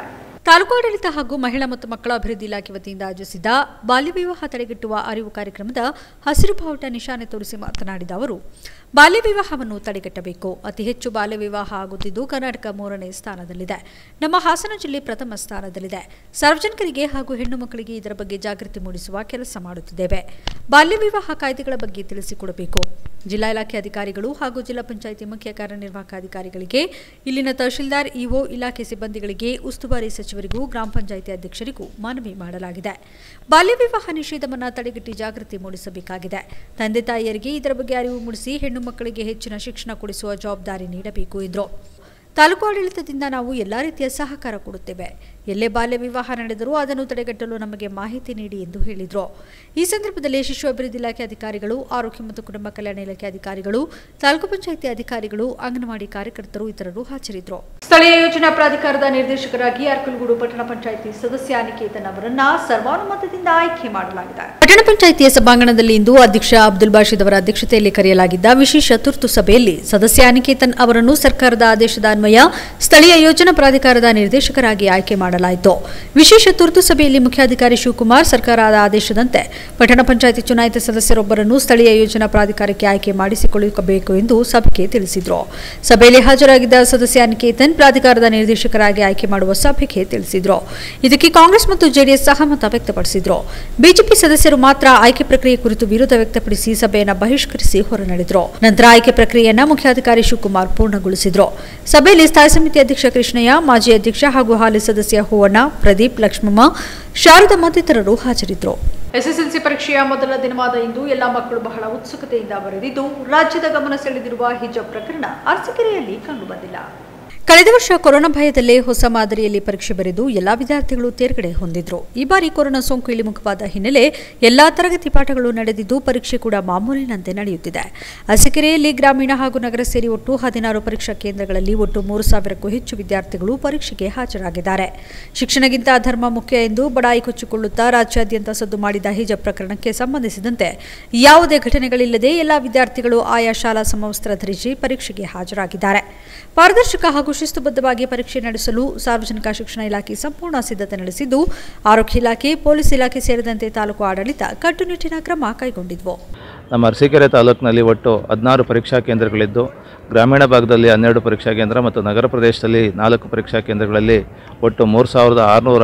ತಾಲೂಕು ಆಡಳಿತ ಹಾಗೂ ಮಹಿಳಾ ಮತ್ತು ಮಕ್ಕಳ ಅಭಿವೃದ್ಧಿ ಇಲಾಖೆ ವತಿಯಿಂದ ಆಯೋಜಿಸಿದ ಬಾಲ್ಯ ವಿವಾಹ ತಡೆಗಟ್ಟುವ ಅರಿವು ಕಾರ್ಯಕ್ರಮದ ಹಸಿರು ಬಾವುಟ ನಿಶಾನೆ ತೋರಿಸಿ ಮಾತನಾಡಿದ ಅವರು ಬಾಲ್ಯ ವಿವಾಹವನ್ನು ತಡೆಗಟ್ಟಬೇಕು ಅತಿ ಹೆಚ್ಚು ಬಾಲ್ಯ ವಿವಾಹ ಆಗುತ್ತಿದ್ದು ಕರ್ನಾಟಕ ಮೂರನೇ ಸ್ಥಾನದಲ್ಲಿದೆ ನಮ್ಮ ಹಾಸನ ಜಿಲ್ಲೆ ಪ್ರಥಮ ಸ್ಥಾನದಲ್ಲಿದೆ ಸಾರ್ವಜನಿಕರಿಗೆ ಹಾಗೂ ಹೆಣ್ಣು ಮಕ್ಕಳಿಗೆ ಇದರ ಬಗ್ಗೆ ಜಾಗೃತಿ ಮೂಡಿಸುವ ಕೆಲಸ ಮಾಡುತ್ತಿದ್ದೇವೆ ಬಾಲ್ಯ ವಿವಾಹ ಕಾಯ್ದೆಗಳ ಬಗ್ಗೆ ತಿಳಿಸಿಕೊಡಬೇಕು ಜಿಲ್ಲಾ ಇಲಾಖೆ ಅಧಿಕಾರಿಗಳು ಹಾಗೂ ಜಿಲ್ಲಾ ಪಂಚಾಯಿತಿ ಮುಖ್ಯ ಕಾರ್ಯನಿರ್ವಾಹಕ ಅಧಿಕಾರಿಗಳಿಗೆ ಇಲ್ಲಿನ ತಹಶೀಲ್ದಾರ್ ಇಒ ಇಲಾಖೆ ಸಿಬ್ಬಂದಿಗಳಿಗೆ ಉಸ್ತುವಾರಿ ಸಚಿವರಿಗೂ ಗ್ರಾಮ ಪಂಚಾಯಿತಿ ಅಧ್ಯಕ್ಷರಿಗೂ ಮನವಿ ಮಾಡಲಾಗಿದೆ ಬಾಲ್ಯ ವಿವಾಹ ನಿಷೇಧವನ್ನು ತಡೆಗಟ್ಟಿ ಜಾಗೃತಿ ಮೂಡಿಸಬೇಕಾಗಿದೆ ತಂದೆ ತಾಯಿಯರಿಗೆ ಇದರ ಬಗ್ಗೆ ಅರಿವು ಮೂಡಿಸಿ ಹೆಣ್ಣು ಮಕ್ಕಳಿಗೆ ಹೆಚ್ಚಿನ ಶಿಕ್ಷಣ ಕೊಡಿಸುವ ಜವಾಬ್ದಾರಿ ನೀಡಬೇಕು ಎಂದರು ತಾಲೂಕು ಆಡಳಿತದಿಂದ ನಾವು ಎಲ್ಲಾ ರೀತಿಯ ಸಹಕಾರ ಕೊಡುತ್ತೇವೆ ಎಲ್ಲೇ ಬಾಲ್ಯ ವಿವಾಹ ನಡೆದರೂ ಅದನ್ನು ತಡೆಗಟ್ಟಲು ನಮಗೆ ಮಾಹಿತಿ ನೀಡಿ ಎಂದು ಹೇಳಿದರು ಈ ಸಂದರ್ಭದಲ್ಲಿ ಶಿಶು ಅಭಿವೃದ್ಧಿ ಇಲಾಖೆ ಅಧಿಕಾರಿಗಳು ಆರೋಗ್ಯ ಮತ್ತು ಕುಟುಂಬ ಕಲ್ಯಾಣ ಇಲಾಖೆ ಅಧಿಕಾರಿಗಳು ತಾಲೂಕು ಪಂಚಾಯಿತಿ ಅಧಿಕಾರಿಗಳು ಅಂಗನವಾಡಿ ಕಾರ್ಯಕರ್ತರು ಇತರರು ಹಾಜರಿದ್ದರು ಸ್ಥಳೀಯ ಯೋಜನಾ ಪ್ರಾಧಿಕಾರದ ನಿರ್ದೇಶಕರಾಗಿ ಅರ್ಕಲಗೂಡು ಪಟ್ಟಣ ಪಂಚಾಯಿತಿ ಸದಸ್ಯ ನಿಕೇತನ್ ಅವರನ್ನ ಸರ್ವಾನುಮತದಿಂದ ಆಯ್ಕೆ ಮಾಡಲಾಗಿದೆ ಪಟ್ಟಣ ಪಂಚಾಯಿತಿಯ ಸಭಾಂಗಣದಲ್ಲಿ ಇಂದು ಅಧ್ಯಕ್ಷ ಅಬ್ದುಲ್ ಬಾಷಿದ್ ಅವರ ಅಧ್ಯಕ್ಷತೆಯಲ್ಲಿ ಕರೆಯಲಾಗಿದ್ದ ವಿಶೇಷ ತುರ್ತು ಸಭೆಯಲ್ಲಿ ಸದಸ್ಯ ಅನಿಕೇತನ್ ಅವರನ್ನು ಸರ್ಕಾರದ ಆದೇಶದ ಅನ್ವಯ ಸ್ಥಳೀಯ ಯೋಜನಾ ಪ್ರಾಧಿಕಾರದ ನಿರ್ದೇಶಕರಾಗಿ ಆಯ್ಕೆ ಮಾಡಲಾಯಿತು ವಿಶೇಷ ತುರ್ತು ಸಭೆಯಲ್ಲಿ ಮುಖ್ಯಾಧಿಕಾರಿ ಶಿವಕುಮಾರ್ ಸರ್ಕಾರದ ಆದೇಶದಂತೆ ಪಟ್ಟಣ ಪಂಚಾಯಿತಿ ಚುನಾಯಿತ ಸದಸ್ಯರೊಬ್ಬರನ್ನು ಸ್ಥಳೀಯ ಯೋಜನಾ ಪ್ರಾಧಿಕಾರಕ್ಕೆ ಆಯ್ಕೆ ಮಾಡಿಸಿಕೊಳ್ಳಬೇಕು ಎಂದು ಸಭೆಗೆ ತಿಳಿಸಿದರು ಸಭೆಯಲ್ಲಿ ಹಾಜರಾಗಿದ್ದ ಸದಸ್ಯ ಅನಿಕೇತನ್ ಪ್ರಾಧಿಕಾರದ ನಿರ್ದೇಶಕರಾಗಿ ಆಯ್ಕೆ ಮಾಡುವ ಸಭೆಗೆ ತಿಳಿಸಿದರು ಇದಕ್ಕೆ ಕಾಂಗ್ರೆಸ್ ಮತ್ತು ಜೆಡಿಎಸ್ ಸಹಮತ ವ್ಯಕ್ತಪಡಿಸಿದರು ಬಿಜೆಪಿ ಸದಸ್ಯರು ಮಾತ್ರ ಆಯ್ಕೆ ಪ್ರಕ್ರಿಯೆ ಕುರಿತು ವಿರೋಧ ವ್ಯಕ್ತಪಡಿಸಿ ಸಭೆಯನ್ನು ಬಹಿಷ್ಕರಿಸಿ ಹೊರನಡೆದರು ನಂತರ ಆಯ್ಕೆ ಪ್ರಕ್ರಿಯೆಯನ್ನ ಮುಖ್ಯಾಧಿಕಾರಿ ಶಿವಕುಮಾರ್ ಪೂರ್ಣಗೊಳಿಸಿದರು ಸಭೆಯಲ್ಲಿ ಸ್ಥಾಯಿ ಸಮಿತಿ ಅಧ್ಯಕ್ಷ ಕೃಷ್ಣಯ್ಯ ಮಾಜಿ ಅಧ್ಯಕ್ಷ ಹಾಗೂ ಹಾಲಿ ಸದಸ್ಯ ಹೂವಣ್ಣ ಪ್ರದೀಪ್ ಲಕ್ಷ್ಮಮ್ಮ ಶಾರದಾ ಮತ್ತಿತರರು ಹಾಜರಿದ್ದರು ಎಸ್ಎಸ್ಎಲ್ಸಿ ಪರೀಕ್ಷೆಯ ಮೊದಲ ದಿನವಾದ ಇಂದು ಎಲ್ಲ ಮಕ್ಕಳು ಬಹಳ ಉತ್ಸುಕತೆಯಿಂದ ಬರೆದಿದ್ದು ರಾಜ್ಯದ ಗಮನ ಸೆಳೆದಿರುವ ಹಿಜಬ್ ಪ್ರಕರಣ ಅರಸಕೆರೆಯಲ್ಲಿ ಕಂಡುಬಂದಿಲ್ಲ ಕಳೆದ ವರ್ಷ ಕೊರೋನಾ ಭಯದಲ್ಲೇ ಹೊಸ ಮಾದರಿಯಲ್ಲಿ ಪರೀಕ್ಷೆ ಬರೆದು ಎಲ್ಲಾ ವಿದ್ಯಾರ್ಥಿಗಳು ತೇರ್ಗಡೆ ಹೊಂದಿದ್ರು ಈ ಬಾರಿ ಕೊರೋನಾ ಸೋಂಕು ಇಳಿಮುಖವಾದ ಹಿನ್ನೆಲೆ ಎಲ್ಲಾ ತರಗತಿ ಪಾಠಗಳು ನಡೆದಿದ್ದು ಪರೀಕ್ಷೆ ಕೂಡ ಮಾಮೂಲಿನಂತೆ ನಡೆಯುತ್ತಿದೆ ಅರಸಕೆರೆಯಲ್ಲಿ ಗ್ರಾಮೀಣ ಹಾಗೂ ನಗರ ಸೇರಿ ಒಟ್ಟು ಹದಿನಾರು ಪರೀಕ್ಷಾ ಕೇಂದ್ರಗಳಲ್ಲಿ ಒಟ್ಟು ಮೂರು ಸಾವಿರಕ್ಕೂ ಹೆಚ್ಚು ವಿದ್ಯಾರ್ಥಿಗಳು ಪರೀಕ್ಷೆಗೆ ಹಾಜರಾಗಿದ್ದಾರೆ ಶಿಕ್ಷಣಗಿಂತ ಧರ್ಮ ಮುಖ್ಯ ಎಂದು ಬಡಾಯಿ ಕೊಚ್ಚಿಕೊಳ್ಳುತ್ತಾ ರಾಜ್ಯಾದ್ಯಂತ ಸದ್ದು ಮಾಡಿದ ಹಿಜಬ್ ಪ್ರಕರಣಕ್ಕೆ ಸಂಬಂಧಿಸಿದಂತೆ ಯಾವುದೇ ಘಟನೆಗಳಿಲ್ಲದೆ ಎಲ್ಲಾ ವಿದ್ಯಾರ್ಥಿಗಳು ಆಯಾ ಶಾಲಾ ಸಮವಸ್ತ್ರ ಧರಿಸಿ ಪರೀಕ್ಷೆಗೆ ಹಾಜರಾಗಿದ್ದಾರೆ ಪಾರದರ್ಶಕ ಹಾಗೂ ಶಿಸ್ತುಬದ್ಧವಾಗಿ ಪರೀಕ್ಷೆ ನಡೆಸಲು ಸಾರ್ವಜನಿಕ ಶಿಕ್ಷಣ ಇಲಾಖೆ ಸಂಪೂರ್ಣ ಸಿದ್ಧತೆ ನಡೆಸಿದ್ದು ಆರೋಗ್ಯ ಇಲಾಖೆ ಪೊಲೀಸ್ ಇಲಾಖೆ ಸೇರಿದಂತೆ ತಾಲೂಕು ಆಡಳಿತ ಕಟ್ಟುನಿಟ್ಟಿನ ಕ್ರಮ ಕೈಗೊಂಡಿದ್ವು ನಮ್ಮ ಅರಸೀಕೆರೆ ತಾಲೂಕಿನಲ್ಲಿ ಒಟ್ಟು ಹದಿನಾರು ಪರೀಕ್ಷಾ ಕೇಂದ್ರಗಳಿದ್ದು ಗ್ರಾಮೀಣ ಭಾಗದಲ್ಲಿ ಹನ್ನೆರಡು ಪರೀಕ್ಷಾ ಕೇಂದ್ರ ಮತ್ತು ನಗರ ಪ್ರದೇಶದಲ್ಲಿ ನಾಲ್ಕು ಪರೀಕ್ಷಾ ಕೇಂದ್ರಗಳಲ್ಲಿ ಒಟ್ಟು ಮೂರು ಸಾವಿರದ ಆರುನೂರ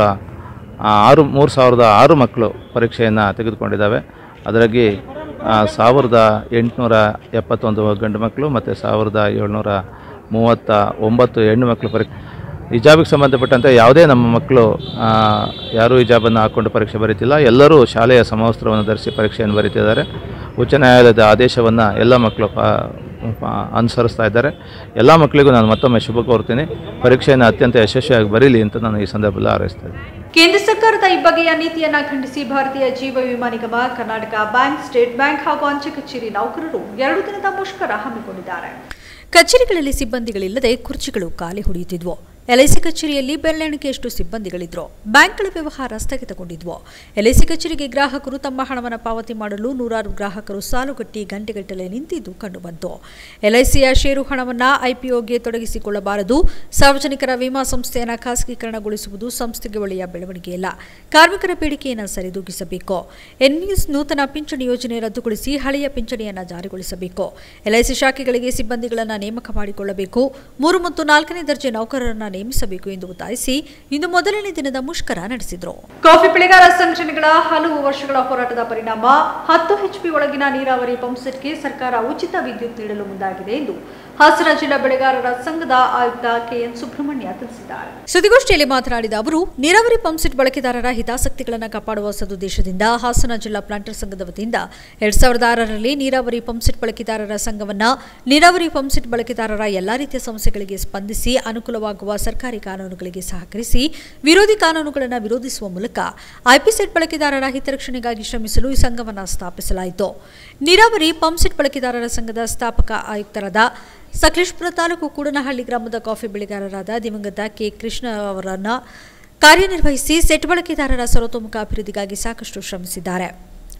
ಆರು ಮೂರು ಸಾವಿರದ ಆರು ಮಕ್ಕಳು ಪರೀಕ್ಷೆಯನ್ನು ತೆಗೆದುಕೊಂಡಿದ್ದಾವೆ ಅದರಾಗಿ ಆ, ಸಾವಿರದ ಎಂಟುನೂರ ಎಪ್ಪತ್ತೊಂದು ಗಂಡು ಮಕ್ಕಳು ಮತ್ತು ಸಾವಿರದ ಏಳ್ನೂರ ಮೂವತ್ತ ಒಂಬತ್ತು ಹೆಣ್ಣು ಮಕ್ಕಳು ಪರೀಕ್ಷೆ ಹಿಜಾಬಿಗೆ ಸಂಬಂಧಪಟ್ಟಂತೆ ಯಾವುದೇ ನಮ್ಮ ಮಕ್ಕಳು ಆ, ಯಾರೂ ಹಿಜಾಬನ್ನು ಹಾಕ್ಕೊಂಡು ಪರೀಕ್ಷೆ ಬರೀತಿಲ್ಲ ಎಲ್ಲರೂ ಶಾಲೆಯ ಸಮವಸ್ತ್ರವನ್ನು ಧರಿಸಿ ಪರೀಕ್ಷೆಯನ್ನು ಬರೀತಿದ್ದಾರೆ ಉಚ್ಚ ನ್ಯಾಯಾಲಯದ ಆದೇಶವನ್ನು ಎಲ್ಲ ಮಕ್ಕಳು ಪಾ ಪಾ- ಅನುಸರಿಸ್ತಾ ಇದ್ದಾರೆ ಎಲ್ಲ ಮಕ್ಕಳಿಗೂ ನಾನು ಮತ್ತೊಮ್ಮೆ ಶುಭ ಕೋರ್ತೀನಿ ಪರೀಕ್ಷೆಯನ್ನು ಅತ್ಯಂತ ಯಶಸ್ವಿಯಾಗಿ ಬರೀಲಿ ಅಂತ ನಾನು ಈ ಸಂದರ್ಭದಲ್ಲಿ ಹಾರೈಸ್ತಾ ಇದ್ದೀನಿ ಕೇಂದ್ರ ಸರ್ಕಾರದ ಈ ಬಗೆಯ ನೀತಿಯನ್ನ ಖಂಡಿಸಿ ಭಾರತೀಯ ಜೀವ ವಿಮಾ ನಿಗಮ ಕರ್ನಾಟಕ ಬ್ಯಾಂಕ್ ಸ್ಟೇಟ್ ಬ್ಯಾಂಕ್ ಹಾಗೂ ಅಂಚೆ ಕಚೇರಿ ನೌಕರರು ಎರಡು ದಿನದ ಮುಷ್ಕರ ಹಮ್ಮಿಕೊಂಡಿದ್ದಾರೆ ಕಚೇರಿಗಳಲ್ಲಿ ಸಿಬ್ಬಂದಿಗಳಿಲ್ಲದೆ ಕುರ್ಚಿಗಳು ಖಾಲಿ ಹೊಡೆಯುತ್ತಿದ್ವು ಎಲ್ಐಸಿ ಕಚೇರಿಯಲ್ಲಿ ಬೆರಳೆಣಿಕೆಯಷ್ಟು ಸಿಬ್ಬಂದಿಗಳಿದ್ರು ಬ್ಯಾಂಕ್ಗಳ ವ್ಯವಹಾರ ಸ್ಥಗಿತಗೊಂಡಿದ್ವು ಎಲ್ಐಸಿ ಕಚೇರಿಗೆ ಗ್ರಾಹಕರು ತಮ್ಮ ಹಣವನ್ನು ಪಾವತಿ ಮಾಡಲು ನೂರಾರು ಗ್ರಾಹಕರು ಸಾಲುಗಟ್ಟಿ ಗಂಟೆಗಟ್ಟಲೆ ನಿಂತಿದ್ದು ಕಂಡುಬಂತು ಎಲ್ಐಸಿಯ ಷೇರು ಹಣವನ್ನು ಐಪಿಒಗೆ ತೊಡಗಿಸಿಕೊಳ್ಳಬಾರದು ಸಾರ್ವಜನಿಕರ ವಿಮಾ ಸಂಸ್ಥೆಯನ್ನು ಖಾಸಗೀಕರಣಗೊಳಿಸುವುದು ಸಂಸ್ಥೆಗೆ ಒಳ್ಳೆಯ ಬೆಳವಣಿಗೆಯಲ್ಲ ಕಾರ್ಮಿಕರ ಬೇಡಿಕೆಯನ್ನು ಸರಿದೂಗಿಸಬೇಕು ಎನ್ಇಎಸ್ ನೂತನ ಪಿಂಚಣಿ ಯೋಜನೆ ರದ್ದುಗೊಳಿಸಿ ಹಳೆಯ ಪಿಂಚಣಿಯನ್ನು ಜಾರಿಗೊಳಿಸಬೇಕು ಎಲ್ಐಸಿ ಶಾಖೆಗಳಿಗೆ ಸಿಬ್ಬಂದಿಗಳನ್ನು ನೇಮಕ ಮಾಡಿಕೊಳ್ಳಬೇಕು ಮೂರು ಮತ್ತು ನಾಲ್ಕನೇ ದರ್ಜೆ ನೌಕರರನ್ನು ನೇಮಿಸಬೇಕು ಎಂದು ಒತ್ತಾಯಿಸಿ ಇಂದು ಮೊದಲನೇ ದಿನದ ಮುಷ್ಕರ ನಡೆಸಿದರು ಕಾಫಿ ಬೆಳೆಗಾರ ಸಂಘಟನೆಗಳ ಹಲವು ವರ್ಷಗಳ ಹೋರಾಟದ ಪರಿಣಾಮ ಹತ್ತು ಎಚ್ಪಿ ಒಳಗಿನ ನೀರಾವರಿ ಪಂಪ್ಸೆಟ್ಗೆ ಸರ್ಕಾರ ಉಚಿತ ವಿದ್ಯುತ್ ನೀಡಲು ಮುಂದಾಗಿದೆ ಎಂದು ಹಾಸನ ಜಿಲ್ಲಾ ಬೆಳೆಗಾರರ ಸಂಘದ ಆಯುಕ್ತ ಕೆಎನ್ ಸುಬ್ರಹ್ಮಣ್ಯ ತಿಳಿಸಿದ್ದಾರೆ ಸುದ್ದಿಗೋಷ್ಠಿಯಲ್ಲಿ ಮಾತನಾಡಿದ ಅವರು ನೀರಾವರಿ ಪಂಪ್ಸೆಟ್ ಬಳಕೆದಾರರ ಹಿತಾಸಕ್ತಿಗಳನ್ನು ಕಾಪಾಡುವ ಸದುದ್ದೇಶದಿಂದ ಹಾಸನ ಜಿಲ್ಲಾ ಪ್ಲಾಂಟರ್ ಸಂಘದ ವತಿಯಿಂದ ಎರಡ್ ಸಾವಿರದ ಆರರಲ್ಲಿ ನೀರಾವರಿ ಪಂಪ್ಸೆಟ್ ಬಳಕೆದಾರರ ಸಂಘವನ್ನ ನೀರಾವರಿ ಪಂಪ್ಸೆಟ್ ಬಳಕೆದಾರರ ಎಲ್ಲಾ ರೀತಿಯ ಸಮಸ್ಯೆಗಳಿಗೆ ಸ್ಪಂದಿಸಿ ಅನುಕೂಲವಾಗುವ ಸರ್ಕಾರಿ ಕಾನೂನುಗಳಿಗೆ ಸಹಕರಿಸಿ ವಿರೋಧಿ ಕಾನೂನುಗಳನ್ನು ವಿರೋಧಿಸುವ ಮೂಲಕ ಐಪಿಸೆಟ್ ಬಳಕೆದಾರರ ಹಿತರಕ್ಷಣೆಗಾಗಿ ಶ್ರಮಿಸಲು ಈ ಸಂಘವನ್ನು ಸ್ಥಾಪಿಸಲಾಯಿತು ನೀರಾವರಿ ಪಂಪ್ಸೆಟ್ ಬಳಕೆದಾರರ ಸಂಘದ ಸ್ಥಾಪಕ ಆಯುಕ್ತರಾದ ಸಕಲೇಶ್ಪುರ ತಾಲೂಕು ಕೂಡನಹಳ್ಳಿ ಗ್ರಾಮದ ಕಾಫಿ ಬೆಳೆಗಾರರಾದ ದಿವಂಗತ ಕೆ ಕೃಷ್ಣ ಅವರನ್ನ ಕಾರ್ಯನಿರ್ವಹಿಸಿ ಸೆಟ್ ಬಳಕೆದಾರರ ಸರ್ವತೋಮುಖ ಅಭಿವೃದ್ಧಿಗಾಗಿ ಸಾಕಷ್ಟು ಶ್ರಮಿಸಿದ್ದಾರೆ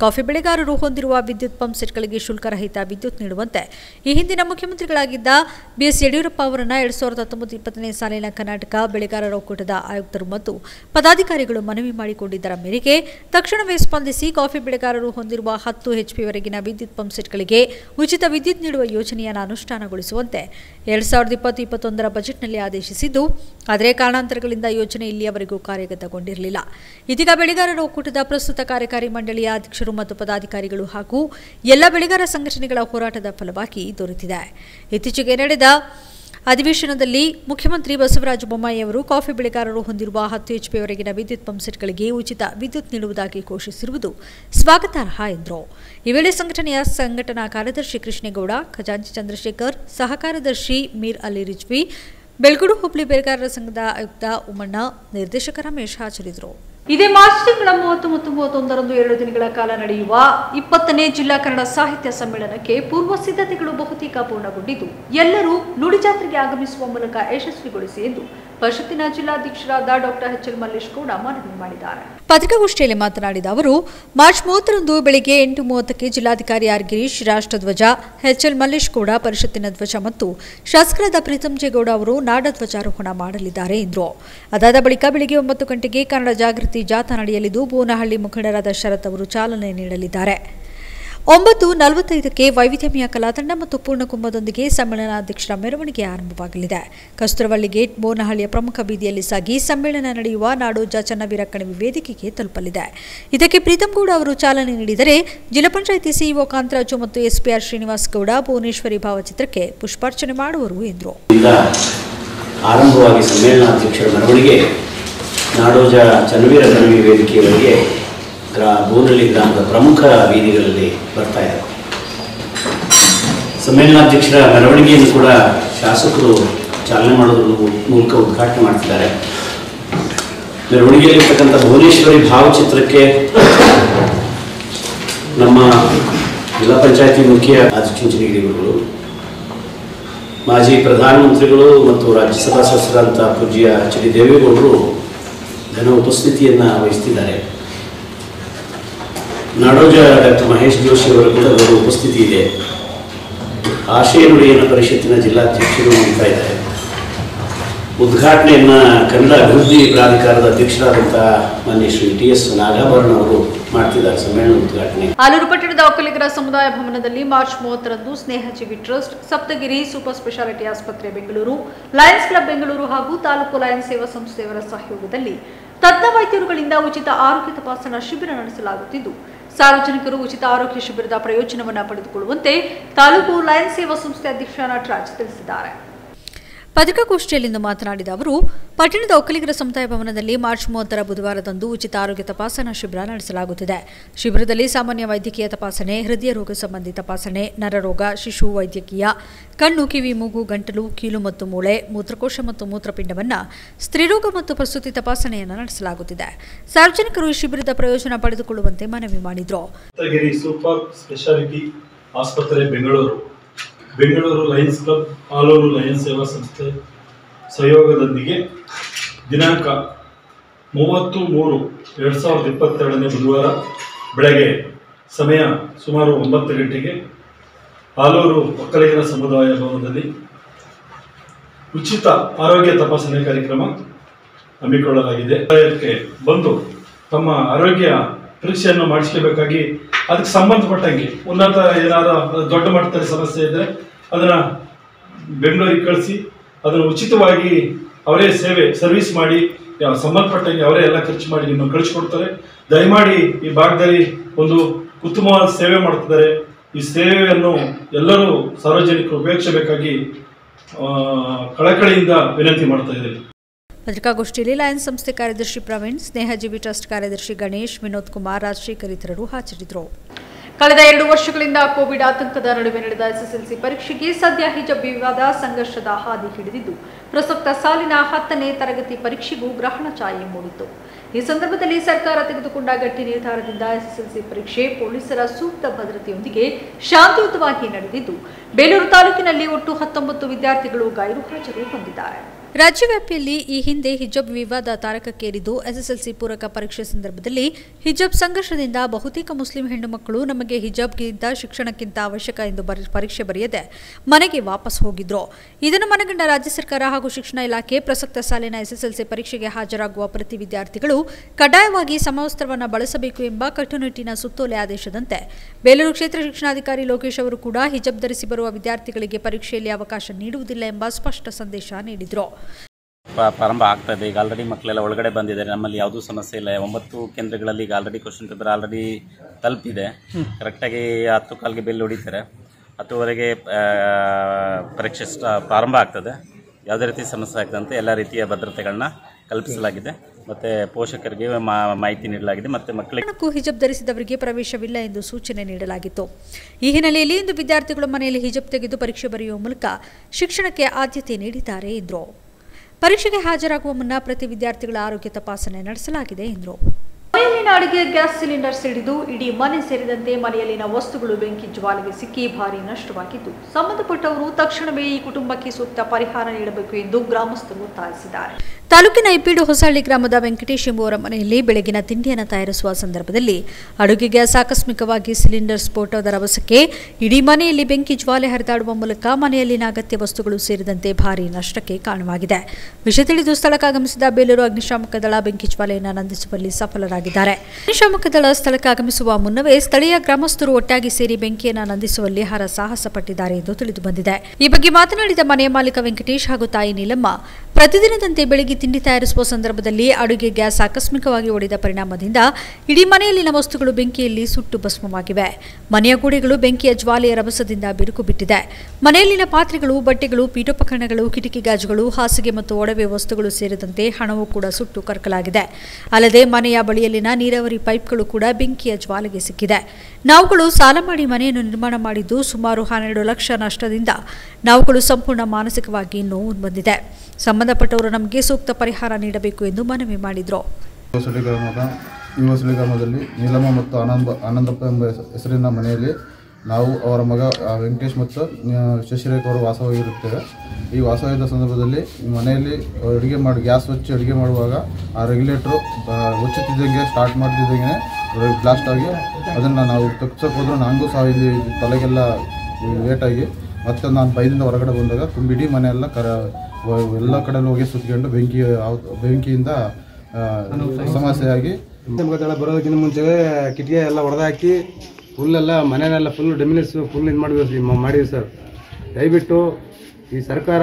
ಕಾಫಿ ಬೆಳೆಗಾರರು ಹೊಂದಿರುವ ವಿದ್ಯುತ್ ಪಂಪ್ ಸೆಟ್ಗಳಿಗೆ ಶುಲ್ಕರಹಿತ ವಿದ್ಯುತ್ ನೀಡುವಂತೆ ಈ ಹಿಂದಿನ ಮುಖ್ಯಮಂತ್ರಿಗಳಾಗಿದ್ದ ಬಿಎಸ್ ಯಡಿಯೂರಪ್ಪ ಅವರನ್ನ ಎರಡ್ ಸಾವಿರದ ಹತ್ತೊಂಬತ್ತು ಇಪ್ಪತ್ತನೇ ಸಾಲಿನ ಕರ್ನಾಟಕ ಬೆಳೆಗಾರರ ಒಕ್ಕೂಟದ ಆಯುಕ್ತರು ಮತ್ತು ಪದಾಧಿಕಾರಿಗಳು ಮನವಿ ಮಾಡಿಕೊಂಡಿದ್ದರ ಮೇರೆಗೆ ತಕ್ಷಣವೇ ಸ್ಪಂದಿಸಿ ಕಾಫಿ ಬೆಳೆಗಾರರು ಹೊಂದಿರುವ ಹತ್ತು ಎಚ್ಪಿವರೆಗಿನ ವಿದ್ಯುತ್ ಪಂಪ್ ಸೆಟ್ಗಳಿಗೆ ಉಚಿತ ವಿದ್ಯುತ್ ನೀಡುವ ಯೋಜನೆಯನ್ನು ಅನುಷ್ಠಾನಗೊಳಿಸುವಂತೆ ಎರಡ್ ಸಾವಿರದ ಇಪ್ಪತ್ತು ಇಪ್ಪತ್ತೊಂದರ ಬಜೆಟ್ನಲ್ಲಿ ಆದೇಶಿಸಿದ್ದು ಆದರೆ ಕಾರಣಾಂತರಗಳಿಂದ ಯೋಜನೆ ಇಲ್ಲಿಯವರೆಗೂ ಕಾರ್ಯಗತಗೊಂಡಿರಲಿಲ್ಲ ಇದೀಗ ಬೆಳೆಗಾರರ ಒಕ್ಕೂಟದ ಪ್ರಸ್ತುತ ಕಾರ್ಯಕಾರಿ ಮಂಡಳಿಯ ಅಧ್ಯಕ್ಷರು ಮತ್ತು ಪದಾಧಿಕಾರಿಗಳು ಹಾಗೂ ಎಲ್ಲ ಬೆಳೆಗಾರ ಸಂಘಟನೆಗಳ ಹೋರಾಟದ ಫಲವಾಗಿ ದೊರೆತಿದೆ ಇತ್ತೀಚೆಗೆ ನಡೆದ ಅಧಿವೇಶನದಲ್ಲಿ ಮುಖ್ಯಮಂತ್ರಿ ಬಸವರಾಜ ಬೊಮ್ಮಾಯಿ ಅವರು ಕಾಫಿ ಬೆಳೆಗಾರರು ಹೊಂದಿರುವ ಹತ್ತು ಎಚ್ಪಿವರೆಗಿನ ವಿದ್ಯುತ್ ಪಂಪ್ ಸೆಟ್ಗಳಿಗೆ ಉಚಿತ ವಿದ್ಯುತ್ ನೀಡುವುದಾಗಿ ಘೋಷಿಸಿರುವುದು ಸ್ವಾಗತಾರ್ಹ ಎಂದರು ಈ ವೇಳೆ ಸಂಘಟನೆಯ ಸಂಘಟನಾ ಕಾರ್ಯದರ್ಶಿ ಕೃಷ್ಣೇಗೌಡ ಖಜಾಂಚಿ ಚಂದ್ರಶೇಖರ್ ಸಹ ಕಾರ್ಯದರ್ಶಿ ಮೀರ್ ಅಲಿ ರಿಜ್ವಿ ಬೆಳಗುಡು ಹುಬ್ಳಿ ಬೆಳೆಗಾರರ ಸಂಘದ ಆಯುಕ್ತ ಉಮ್ಮಣ್ಣ ನಿರ್ದೇಶಕ ರಮೇಶ್ ಹಾಜರಿದ್ದರು ಇದೇ ಮಾರ್ಚ್ ತಿಂಗಳ ಮೂವತ್ತು ಮತ್ತು ಮೂವತ್ತೊಂದರಂದು ಎರಡು ದಿನಗಳ ಕಾಲ ನಡೆಯುವ ಇಪ್ಪತ್ತನೇ ಜಿಲ್ಲಾ ಕನ್ನಡ ಸಾಹಿತ್ಯ ಸಮ್ಮೇಳನಕ್ಕೆ ಪೂರ್ವ ಸಿದ್ಧತೆಗಳು ಬಹುತೇಕ ಪೂರ್ಣಗೊಂಡಿದ್ದು ಎಲ್ಲರೂ ನುಡಿಜಾತ್ರೆಗೆ ಆಗಮಿಸುವ ಮೂಲಕ ಯಶಸ್ವಿಗೊಳಿಸಿ ಎಂದು ಪರಿಷತ್ತಿನ ಜಿಲ್ಲಾಧ್ಯಕ್ಷರಾದ doctor H L Mallesh Gowda ಮನವಿ ಮಾಡಿದ್ದಾರೆ ಪತ್ರಿಕಾಗೋಷ್ಠಿಯಲ್ಲಿ ಮಾತನಾಡಿದ ಅವರು ಮಾರ್ಚ್ ಮೂವತ್ತರಂದು ಬೆಳಗ್ಗೆ ಎಂಟು ಮೂವತ್ತಕ್ಕೆ ಜಿಲ್ಲಾಧಿಕಾರಿ ಆರ್ ಗಿರೀಶ್ ರಾಷ್ಟ್ರಧ್ವಜ ಎಚ್ಎಲ್ ಮಲ್ಲೇಶ್ ಗೌಡ ಪರಿಷತ್ತಿನ ಧ್ವಜ ಮತ್ತು ಶಾಸಕರಾದ ಪ್ರೀತಂ ಜೇಗೌಡ ಅವರು ನಾಡಧ್ವಜಾರೋಹಣ ಮಾಡಲಿದ್ದಾರೆ ಎಂದರು ಅದಾದ ಬಳಿಕ ಬೆಳಗ್ಗೆ ಒಂಬತ್ತು ಗಂಟೆಗೆ ಕನ್ನಡ ಜಾಗೃತಿ ಜಾಥಾ ನಡೆಯಲಿದ್ದು ಬೋನಹಳ್ಳಿ ಮುಖಂಡರಾದ ಶರತ್ ಅವರು ಚಾಲನೆ ನೀಡಲಿದ್ದಾರೆ ಒಂಬತ್ತು ನಲವತ್ತೈದಕ್ಕೆ ವೈವಿಧ್ಯಮಯ ಕಲಾತಂಡ ಮತ್ತು ಪೂರ್ಣಕುಂಭದೊಂದಿಗೆ ಸಮ್ಮೇಳನಾಧ್ಯಕ್ಷರ ಮೆರವಣಿಗೆ ಆರಂಭವಾಗಲಿದೆ ಕಸ್ತೂರವಳ್ಳಿ ಗೇಟ್ ಬೋನಹಳ್ಳಿಯ ಪ್ರಮುಖ ಬೀದಿಯಲ್ಲಿ ಸಾಗಿ ಸಮ್ಮೇಳನ ನಡೆಯುವ ನಾಡೋಜ ಚನ್ನವೀರ ಕಣಿವೆ ವೇದಿಕೆಗೆ ತಲುಪಲಿದೆ ಇದಕ್ಕೆ ಪ್ರೀತಂ ಗೌಡ ಅವರು ಚಾಲನೆ ನೀಡಿದರೆ ಜಿಲ್ಲಾ ಪಂಚಾಯಿತಿ ಸಿಇಒ ಕಾಂತರಾಜು ಮತ್ತು ಎಸ್ಪಿಆರ್ ಶ್ರೀನಿವಾಸ್ ಗೌಡ ಭುವನೇಶ್ವರಿ ಭಾವಚಿತ್ರಕ್ಕೆ ಪುಷ್ಪಾರ್ಚನೆ ಮಾಡುವರು ಎಂದರು ಇಂದ ಆರಂಭವಾಗಿ ಸಮ್ಮೇಳನಾಧ್ಯಕ್ಷರ ಮೆರವಣಿಗೆ ನಾಡೋಜ ಚನ್ನವೀರ ಕಣಿವೆ ವೇದಿಕೆಯವರೆಗೆ ಗ್ರಾ ಬೋನಹಳ್ಳಿ ಗ್ರಾಮದ ಪ್ರಮುಖ ಬೀದಿಗಳಲ್ಲಿ ಬರ್ತಾ ಇದೆ ಸಮ್ಮೇಳನಾಧ್ಯಕ್ಷರ ಮೆರವಣಿಗೆಯನ್ನು ಕೂಡ ಶಾಸಕರು ಚಾಲನೆ ಮಾಡೋದ್ರ ಮೂಲಕ ಉದ್ಘಾಟನೆ ಮಾಡ್ತಿದ್ದಾರೆ ಮೆರವಣಿಗೆಯಲ್ಲಿರ್ತಕ್ಕಂಥ ಭುವನೇಶ್ವರಿ ಭಾವಚಿತ್ರಕ್ಕೆ ನಮ್ಮ ಜಿಲ್ಲಾ ಪಂಚಾಯತಿ ಮುಖ್ಯ ಆದಿಚುಂಚನಗಿರಿಗಳು ಮಾಜಿ ಪ್ರಧಾನಮಂತ್ರಿಗಳು ಮತ್ತು ರಾಜ್ಯಸಭಾ ಸದಸ್ಯರಾದಂಥ ಪೂಜ್ಯ ಎಚ್ ಡಿ ದೇವೇಗೌಡರು ಘನ ಉಪಸ್ಥಿತಿಯನ್ನು ವಹಿಸ್ತಿದ್ದಾರೆ ನಾಡೋಜ ಡಾಕ್ಟರ್ ಮಹೇಶ್ ಜೋಶಿ ಅವರ ಕೂಡ ಅವರ ಉಪಸ್ಥಿತಿ ಇದೆ ಆಶಯ ನುಡಿಯನ್ನು ಪರಿಷತ್ತಿನ ಜಿಲ್ಲಾಧ್ಯಕ್ಷರು ಮಾಡ್ತಾ ಇದ್ದಾರೆ ಉದ್ಘಾಟನೆಯನ್ನ ಕನ್ನಡ ಅಭಿವೃದ್ಧಿ ಪ್ರಾಧಿಕಾರದ ಅಧ್ಯಕ್ಷರಾದಂಥ ಮಾನ್ಯ ಶ್ರೀ ಟಿ ಎಸ್ ನಾಗಾಭರಣ ಅವರು ಮಾಡ್ತಿದ್ದಾರೆ ಸಮ್ಮೇಳನ ಉದ್ಘಾಟನೆ ಆಲೂರು ಪಟ್ಟಣದ ಒಕ್ಕಲಿಗರ ಸಮುದಾಯ ಭವನದಲ್ಲಿ ಮಾರ್ಚ್ ಮೂವತ್ತರಂದು Snehajeevi trust Saptagiri super speciality ಆಸ್ಪತ್ರೆ ಬೆಂಗಳೂರು ಲಯನ್ಸ್ ಕ್ಲಬ್ ಬೆಂಗಳೂರು ಹಾಗೂ ತಾಲೂಕು ಲಯನ್ಸ್ ಸೇವಾ ಸಂಸ್ಥೆಯವರ ಸಹಯೋಗದಲ್ಲಿ ತಜ್ಞ ವೈದ್ಯರುಗಳಿಂದ ಉಚಿತ ಆರೋಗ್ಯ ತಪಾಸಣಾ ಶಿಬಿರ ನಡೆಸಲಾಗುತ್ತಿದ್ದು ಸಾರ್ವಜನಿಕರು ಉಚಿತ ಆರೋಗ್ಯ ಶಿಬಿರದ ಪ್ರಯೋಜನವನ್ನು ಪಡೆದುಕೊಳ್ಳುವಂತೆ ತಾಲೂಕು ಲಯನ್ಸ್ ಸೇವಾ ಸಂಸ್ಥೆ ಅಧ್ಯಕ್ಷ ನಟರಾಜ್ ತಿಳಿಸಿದ್ದಾರೆ ಪತ್ರಿಕಾಗೋಷ್ಠಿಯಲ್ಲಿಂದು ಮಾತನಾಡಿದ ಅವರು ಪಟ್ಟಣದ ಒಕ್ಕಲಿಗರ ಸಮುದಾಯ ಭವನದಲ್ಲಿ ಮಾರ್ಚ್ ಮೂವತ್ತರ ಬುಧವಾರದಂದು ಉಚಿತ ಆರೋಗ್ಯ ತಪಾಸಣಾ ಶಿಬಿರ ನಡೆಸಲಾಗುತ್ತಿದೆ ಶಿಬಿರದಲ್ಲಿ ಸಾಮಾನ್ಯ ವೈದ್ಯಕೀಯ ತಪಾಸಣೆ ಹೃದಯ ರೋಗ ಸಂಬಂಧಿ ತಪಾಸಣೆ ನರರೋಗ ಶಿಶು ವೈದ್ಯಕೀಯ ಕಣ್ಣು ಕಿವಿ ಮೂಗು ಗಂಟಲು ಕೀಲು ಮತ್ತು ಮೂಳೆ ಮೂತ್ರಕೋಶ ಮತ್ತು ಮೂತ್ರಪಿಂಡವನ್ನು ಸ್ತ್ರೀರೋಗ ಮತ್ತು ಪ್ರಸೂತಿ ತಪಾಸಣೆಯನ್ನು ನಡೆಸಲಾಗುತ್ತಿದೆ ಸಾರ್ವಜನಿಕರು ಈ ಶಿಬಿರದ ಪ್ರಯೋಜನ ಪಡೆದುಕೊಳ್ಳುವಂತೆ ಮನವಿ ಮಾಡಿದರು ಸಪ್ತಗಿರಿ ಸೂಪರ್ ಸ್ಪೆಷಾಲಿಟಿ ಆಸ್ಪತ್ರೆ Bengaluru Bengaluru Lions club Alur Lions ಸೇವಾ ಸಂಸ್ಥೆ ಸಹಯೋಗದೊಂದಿಗೆ ದಿನಾಂಕ ಮೂವತ್ತು ಮೂರು ಎರಡು ಸಾವಿರದ ಇಪ್ಪತ್ತೆರಡನೇ ಬುಧವಾರ ಬೆಳಗ್ಗೆ ಸಮಯ ಸುಮಾರು ಒಂಬತ್ತು ಗಂಟೆಗೆ ಆಲೂರು ಒಕ್ಕಲಿಗರ ಸಮುದಾಯ ಭವನದಲ್ಲಿ ಉಚಿತ ಆರೋಗ್ಯ ತಪಾಸಣೆ ಕಾರ್ಯಕ್ರಮ ಹಮ್ಮಿಕೊಳ್ಳಲಾಗಿದೆ ಸಮುದಾಯಕ್ಕೆ ಬಂದು ತಮ್ಮ ಆರೋಗ್ಯ ಪರೀಕ್ಷೆಯನ್ನು ಮಾಡಿಸ್ಕೋಬೇಕಾಗಿ ಅದಕ್ಕೆ ಸಂಬಂಧಪಟ್ಟಂಗೆ ಉನ್ನತ ಏನಾದ್ರು ದೊಡ್ಡ ಮಟ್ಟದಲ್ಲಿ ಸಮಸ್ಯೆ ಇದ್ದರೆ ಅದನ್ನು ಬೆಂಗಳೂರಿಗೆ ಕಳಿಸಿ ಅದನ್ನು ಉಚಿತವಾಗಿ ಅವರೇ ಸೇವೆ ಸರ್ವಿಸ್ ಮಾಡಿ ಯಾವ ಸಂಬಂಧಪಟ್ಟಂಗೆ ಅವರೇ ಎಲ್ಲ ಖರ್ಚು ಮಾಡಿ ನಿಮ್ಮನ್ನು ಕಳಿಸ್ಕೊಡ್ತಾರೆ ದಯಮಾಡಿ ಈ ಭಾಗದಲ್ಲಿ ಒಂದು ಉತ್ತಮವಾದ ಸೇವೆ ಮಾಡ್ತಿದ್ದಾರೆ ಈ ಸೇವೆಯನ್ನು ಎಲ್ಲರೂ ಸಾರ್ವಜನಿಕರು ಉಪಯೋಗಿಸಬೇಕಾಗಿ ಆ, ಕಳಕಳಿಯಿಂದ ವಿನಂತಿ ಮಾಡ್ತಾ ಇದ್ದೇನೆ ಪತ್ರಿಕಾಗೋಷ್ಠಿಯಲ್ಲಿ ಲಯನ್ಸ್ ಸಂಸ್ಥೆ ಕಾರ್ಯದರ್ಶಿ ಪ್ರವೀಣ್ ಸ್ನೇಹಜೀವಿ ಟ್ರಸ್ಟ್ ಕಾರ್ಯದರ್ಶಿ ಗಣೇಶ್ ವಿನೋದ್ ಕುಮಾರ್ ರಾಜಶೇಖರ್ ಇತರರು ಹಾಜರಿದ್ದರು ಕಳೆದ ಎರಡು ವರ್ಷಗಳಿಂದ ಕೋವಿಡ್ ಆತಂಕದ ನಡುವೆ ನಡೆದ ಎಸ್ಎಸ್ಎಲ್ಸಿ ಪರೀಕ್ಷೆಗೆ ಸದ್ಯ ಹಿಜಬ್ ವಿವಾದ ಸಂಘರ್ಷದ ಹಾದಿ ಹಿಡಿದಿದ್ದು ಪ್ರಸಕ್ತ ಸಾಲಿನ ಹತ್ತನೇ ತರಗತಿ ಪರೀಕ್ಷೆಗೂ ಗ್ರಹಣ ಛಾಯೆ ಮೂಡಿತ್ತು ಈ ಸಂದರ್ಭದಲ್ಲಿ ಸರ್ಕಾರ ತೆಗೆದುಕೊಂಡ ಗಟ್ಟಿ ನಿರ್ಧಾರದಿಂದ ಎಸ್ಎಸ್ಎಲ್ಸಿ ಪರೀಕ್ಷೆ ಪೊಲೀಸರ ಸೂಕ್ತ ಭದ್ರತೆಯೊಂದಿಗೆ ಶಾಂತಿಯುತವಾಗಿ ನಡೆದಿದ್ದು ಬೇಲೂರು ತಾಲೂಕಿನಲ್ಲಿ ಒಟ್ಟು ಹತ್ತೊಂಬತ್ತು ವಿದ್ಯಾರ್ಥಿಗಳು ಗೈರು ಹಾಜರು ಹೊಂದಿದ್ದಾರೆ ರಾಜ್ಯವ್ಯಾಪಿಯಲ್ಲಿ ಈ ಹಿಂದೆ ಹಿಜಬ್ ವಿವಾದ ತಾರಕಕ್ಕೇರಿದ್ದು ಎಸ್ಎಸ್ಎಲ್ಸಿ ಪೂರಕ ಪರೀಕ್ಷೆ ಸಂದರ್ಭದಲ್ಲಿ ಹಿಜಬ್ ಸಂಘರ್ಷದಿಂದ ಬಹುತೇಕ ಮುಸ್ಲಿಂ ಹೆಣ್ಣು ಮಕ್ಕಳು ನಮಗೆ ಹಿಜಾಬ್ಗಿಂತ ಶಿಕ್ಷಣಕ್ಕಿಂತ ಅವಶ್ಯಕ ಎಂದು ಬರ- ಪರೀಕ್ಷೆ ಬರೆಯದೆ ಮನೆಗೆ ವಾಪಸ್ ಹೋಗಿದ್ರು ಇದನ್ನು ಮನಗಂಡ ರಾಜ್ಯ ಸರ್ಕಾರ ಹಾಗೂ ಶಿಕ್ಷಣ ಇಲಾಖೆ ಪ್ರಸಕ್ತ ಸಾಲಿನ ಎಸ್ಎಸ್ಎಲ್ಸಿ ಪರೀಕ್ಷೆಗೆ ಹಾಜರಾಗುವ ಪ್ರತಿ ವಿದ್ಯಾರ್ಥಿಗಳು ಕಡ್ಡಾಯವಾಗಿ ಸಮವಸ್ತ್ರವನ್ನು ಬಳಸಬೇಕು ಎಂಬ ಕಟ್ಟುನಿಟ್ಟಿನ ಸುತ್ತೋಲೆ ಆದೇಶದಂತೆ ಬೇಲೂರು ಕ್ಷೇತ್ರ ಶಿಕ್ಷಣಾಧಿಕಾರಿ ಲೋಕೇಶ್ ಅವರು ಕೂಡ ಹಿಜಬ್ ಧರಿಸಿ ಬರುವ ವಿದ್ಯಾರ್ಥಿಗಳಿಗೆ ಪರೀಕ್ಷೆಯಲ್ಲಿ ಅವಕಾಶ ನೀಡುವುದಿಲ್ಲ ಎಂಬ ಸ್ಪಷ್ಟ ಸಂದೇಶ ನೀಡಿದರು ಪ- ಪ್ರಾರಂಭ ಆಗ್ತಾ ಇದೆ ಈಗ ಆಲ್ರೆಡಿ ಮಕ್ಕಳೆಲ್ಲ ಒಳಗಡೆ ಬಂದಿದ್ದಾರೆ ನಮ್ಮಲ್ಲಿ ಯಾವುದೂ ಸಮಸ್ಯೆ ಇಲ್ಲ ಒಂಬತ್ತು ಕೇಂದ್ರಗಳಲ್ಲಿ ಈಗ ಆಲ್ರೆಡಿ ಕ್ವಶನ್ ಪೇಪರ್ ಆಲ್ರೆಡಿ ತಲುಪಿದೆ ಕರೆಕ್ಟಾಗಿ ಹತ್ತು ಕಾಲ್ಗೆ ಬೆಲ್ ಹೊಡಿತಾರೆ ಹತ್ತುವರೆಗೆ ಆ, ಪರೀಕ್ಷೆ ಸ್ಟ- ಪ್ರಾರಂಭ ಆಗ್ತದೆ ಯಾವುದೇ ರೀತಿ ಸಮಸ್ಯೆ ಆಗ್ತದಂತೆ ಎಲ್ಲ ರೀತಿಯ ಭದ್ರತೆಗಳನ್ನ ಕಲ್ಪಿಸಲಾಗಿದೆ ಮತ್ತು ಪೋಷಕರಿಗೆ ಮಾ- ಮಾಹಿತಿ ನೀಡಲಾಗಿದೆ ಮತ್ತು ಮಕ್ಕಳಿಗೆ ಕಾರಣಕ್ಕೂ ಹಿಜಬ್ ಧರಿಸಿದವರಿಗೆ ಪ್ರವೇಶವಿಲ್ಲ ಎಂದು ಸೂಚನೆ ನೀಡಲಾಗಿತ್ತು ಈ ಹಿನ್ನೆಲೆಯಲ್ಲಿ ಇಂದು ವಿದ್ಯಾರ್ಥಿಗಳು ಮನೆಯಲ್ಲಿ ಹಿಜಬ್ ತೆಗೆದು ಪರೀಕ್ಷೆ ಬರೆಯುವ ಮೂಲಕ ಶಿಕ್ಷಣಕ್ಕೆ ಆದ್ಯತೆ ನೀಡಿದ್ದಾರೆ ಎಂದರು ಪರೀಕ್ಷೆಗೆ ಹಾಜರಾಗುವ ಮುನ್ನ ಪ್ರತಿ ವಿದ್ಯಾರ್ಥಿಗಳ ಆರೋಗ್ಯ ತಪಾಸಣೆ ನಡೆಸಲಾಗಿದೆ ಎಂದರು ಮನೆಯಲ್ಲಿನ ಅಡುಗೆ ಗ್ಯಾಸ್ ಸಿಲಿಂಡರ್ ಸಿಡಿದು ಇಡೀ ಮನೆ ಸೇರಿದಂತೆ ಮನೆಯಲ್ಲಿನ ವಸ್ತುಗಳು ಬೆಂಕಿ ಜ್ವಾಲೆಗೆ ಸಿಕ್ಕಿ ಭಾರಿ ನಷ್ಟವಾಗಿದ್ದು ಸಂಬಂಧಪಟ್ಟವರು ತಕ್ಷಣವೇ ಈ ಕುಟುಂಬಕ್ಕೆ ಸೂಕ್ತ ಪರಿಹಾರ ನೀಡಬೇಕು ಎಂದು ಗ್ರಾಮಸ್ಥರು ಒತ್ತಾಯಿಸಿದ್ದಾರೆ ತಾಲೂಕಿನ ಇಪ್ಪೀಡು ಹೊಸಹಳ್ಳಿ ಗ್ರಾಮದ ವೆಂಕಟೇಶ್ ಎಂಬುವರ ಮನೆಯಲ್ಲಿ ಬೆಳಗಿನ ತಿಂಡಿಯನ್ನು ತಯಾರಿಸುವ ಸಂದರ್ಭದಲ್ಲಿ ಅಡುಗೆ ಗ್ಯಾಸ್ ಆಕಸ್ಮಿಕವಾಗಿ ಸಿಲಿಂಡರ್ ಸ್ಫೋಟದ ರಭಸಕ್ಕೆ ಇಡೀ ಮನೆಯಲ್ಲಿ ಬೆಂಕಿ ಜ್ವಾಲೆ ಹರಿದಾಡುವ ಮೂಲಕ ಮನೆಯಲ್ಲಿನ ಅಗತ್ಯ ವಸ್ತುಗಳು ಸೇರಿದಂತೆ ಭಾರಿ ನಷ್ಟಕ್ಕೆ ಕಾರಣವಾಗಿದೆ ವಿಷಯ ತಿಳಿದು ಸ್ಥಳಕ್ಕಾಗಮಿಸಿದ ಬೇಲೂರು ಅಗ್ನಿಶಾಮಕ ದಳ ಬೆಂಕಿ ಜ್ವಾಲೆಯನ್ನು ನಂದಿಸುವಲ್ಲಿ ಸಫಲರಾಗಿದ್ದಾರೆ ಅಗ್ನಿಶಾಮಕ ದಳ ಸ್ಥಳಕ್ಕೆ ಆಗಮಿಸುವ ಮುನ್ನವೇ ಸ್ಥಳೀಯ ಗ್ರಾಮಸ್ಥರು ಒಟ್ಟಾಗಿ ಸೇರಿ ಬೆಂಕಿಯನ್ನು ನಂದಿಸುವಲ್ಲಿ ಹರ ಸಾಹಸ ಪಟ್ಟಿದ್ದಾರೆ ಎಂದು ತಿಳಿದು ಬಂದಿದೆ ಈ ಬಗ್ಗೆ ಮಾತನಾಡಿದ ಮನೆಯ ಮಾಲೀಕ ವೆಂಕಟೇಶ್ ಹಾಗೂ ತಾಯಿ ನೀಲಮ್ಮ ಪ್ರತಿದಿನದಂತೆ ಬೆಳಿಗ್ಗೆ ತಿಂಡಿ ತಯಾರಿಸುವ ಸಂದರ್ಭದಲ್ಲಿ ಅಡುಗೆ ಗ್ಯಾಸ್ ಆಕಸ್ಮಿಕವಾಗಿ ಒಡೆದ ಪರಿಣಾಮದಿಂದ ಇಡೀ ಮನೆಯಲ್ಲಿನ ವಸ್ತುಗಳು ಬೆಂಕಿಯಲ್ಲಿ ಸುಟ್ಟು ಭಸ್ಮವಾಗಿವೆ ಮನೆಯ ಗೋಡೆಗಳು ಬೆಂಕಿಯ ಜ್ವಾಲೆಯ ರಭಸದಿಂದ ಬಿರುಕು ಬಿಟ್ಟಿದೆ ಮನೆಯಲ್ಲಿನ ಪಾತ್ರೆಗಳು ಬಟ್ಟೆಗಳು ಪೀಠೋಪಕರಣಗಳು ಕಿಟಕಿ ಗಾಜುಗಳು ಹಾಸಿಗೆ ಮತ್ತು ಒಡವೆ ವಸ್ತುಗಳು ಸೇರಿದಂತೆ ಹಣವೂ ಕೂಡ ಸುಟ್ಟು ಕರಕಲಾಗಿದೆ ಅಲ್ಲದೆ ಮನೆಯ ಬಳಿಯಲ್ಲಿನ ನೀರಾವರಿ ಪೈಪ್ಗಳು ಕೂಡ ಬೆಂಕಿಯ ಜ್ವಾಲೆಗೆ ಸಿಕ್ಕಿದೆ ನಾವುಗಳು ಸಾಲ ಮಾಡಿ ಮನೆಯನ್ನು ನಿರ್ಮಾಣ ಮಾಡಿದ್ದು ಸುಮಾರು ಹನ್ನೆರಡು ಲಕ್ಷ ನಷ್ಟದಿಂದ ನಾವುಗಳು ಸಂಪೂರ್ಣ ಮಾನಸಿಕವಾಗಿ ನೋವು ಬಂದಿದೆ ಸಂಬಂಧಪಟ್ಟವರು ನಮಗೆ ಸೂಕ್ತ ಪರಿಹಾರ ನೀಡಬೇಕು ಎಂದು ಮನವಿ ಮಾಡಿದರು ಯುವಸಳಿ ಗ್ರಾಮದ ಯುವಸಳಿ ಗ್ರಾಮದಲ್ಲಿ ನೀಲಮ್ಮ ಮತ್ತು ಆನಂದ ಆನಂದಪ್ಪ ಎಂಬ ಹೆಸ- ಹೆಸರಿನ ಮನೆಯಲ್ಲಿ ನಾವು ಅವರ ಮಗ ಆ, ವೆಂಕಟೇಶ್ ಮತ್ತು ಆ, ಶಶಿರೇಖ ಅವರು ವಾಸವಾಗಿರುತ್ತೇವೆ ಈ ವಾಸವಾಗಿದ್ದ ಸಂದರ್ಭದಲ್ಲಿ ಈ ಮನೆಯಲ್ಲಿ ಅಡುಗೆ ಮಾಡಿ ಗ್ಯಾಸ್ ಹಚ್ಚಿ ಅಡುಗೆ ಮಾಡುವಾಗ ಆ ರೆಗ್ಯುಲೇಟ್ರು ಹೊಚ್ಚುತ್ತಿದ್ದಂಗೆ ಸ್ಟಾರ್ಟ್ ಮಾಡ್ತಿದ್ದಂಗೆ ಬ್ಲಾಸ್ಟ್ ಆಗಿ ಅದನ್ನು ನಾವು ತಪ್ಪಿಸೋಕೆ ಹೋದ್ರು ನನಗೂ ಸಹ ಇಲ್ಲಿ ತಲೆಗೆಲ್ಲ ಲೇಟಾಗಿ ಮತ್ತೆ ನಾನು ಬೈದಿಂದ ಹೊರಗಡೆ ಬಂದಾಗ ತುಂಬ ಇಡೀ ಮನೆಯೆಲ್ಲ ಕರ ವ- ಎಲ್ಲ ಕಡೆಯಲ್ಲೂ ಹೊಗೆ ಸುತ್ಕೊಂಡು ಬೆಂಕಿ ಆವ್- ಬೆಂಕಿಯಿಂದ ಆ, ಸಮಸ್ಯೆಯಾಗಿ ದಳ ಬರೋದಕ್ಕಿಂತ ಮುಂಚೆ ಕಿಟಕಿ ಎಲ್ಲ ಹೊಡೆದಾಕಿ ಫುಲ್ಲೆಲ್ಲ ಮನೆಯೆಲ್ಲ ಫುಲ್ ಡೆಮಿನೇಟ್ಸ್ ಫುಲ್ ಇದು ಮಾಡಿದ್ವಿ ಮಾಡಿದ್ವಿ ಸರ್ ದಯವಿಟ್ಟು ಈ ಸರ್ಕಾರ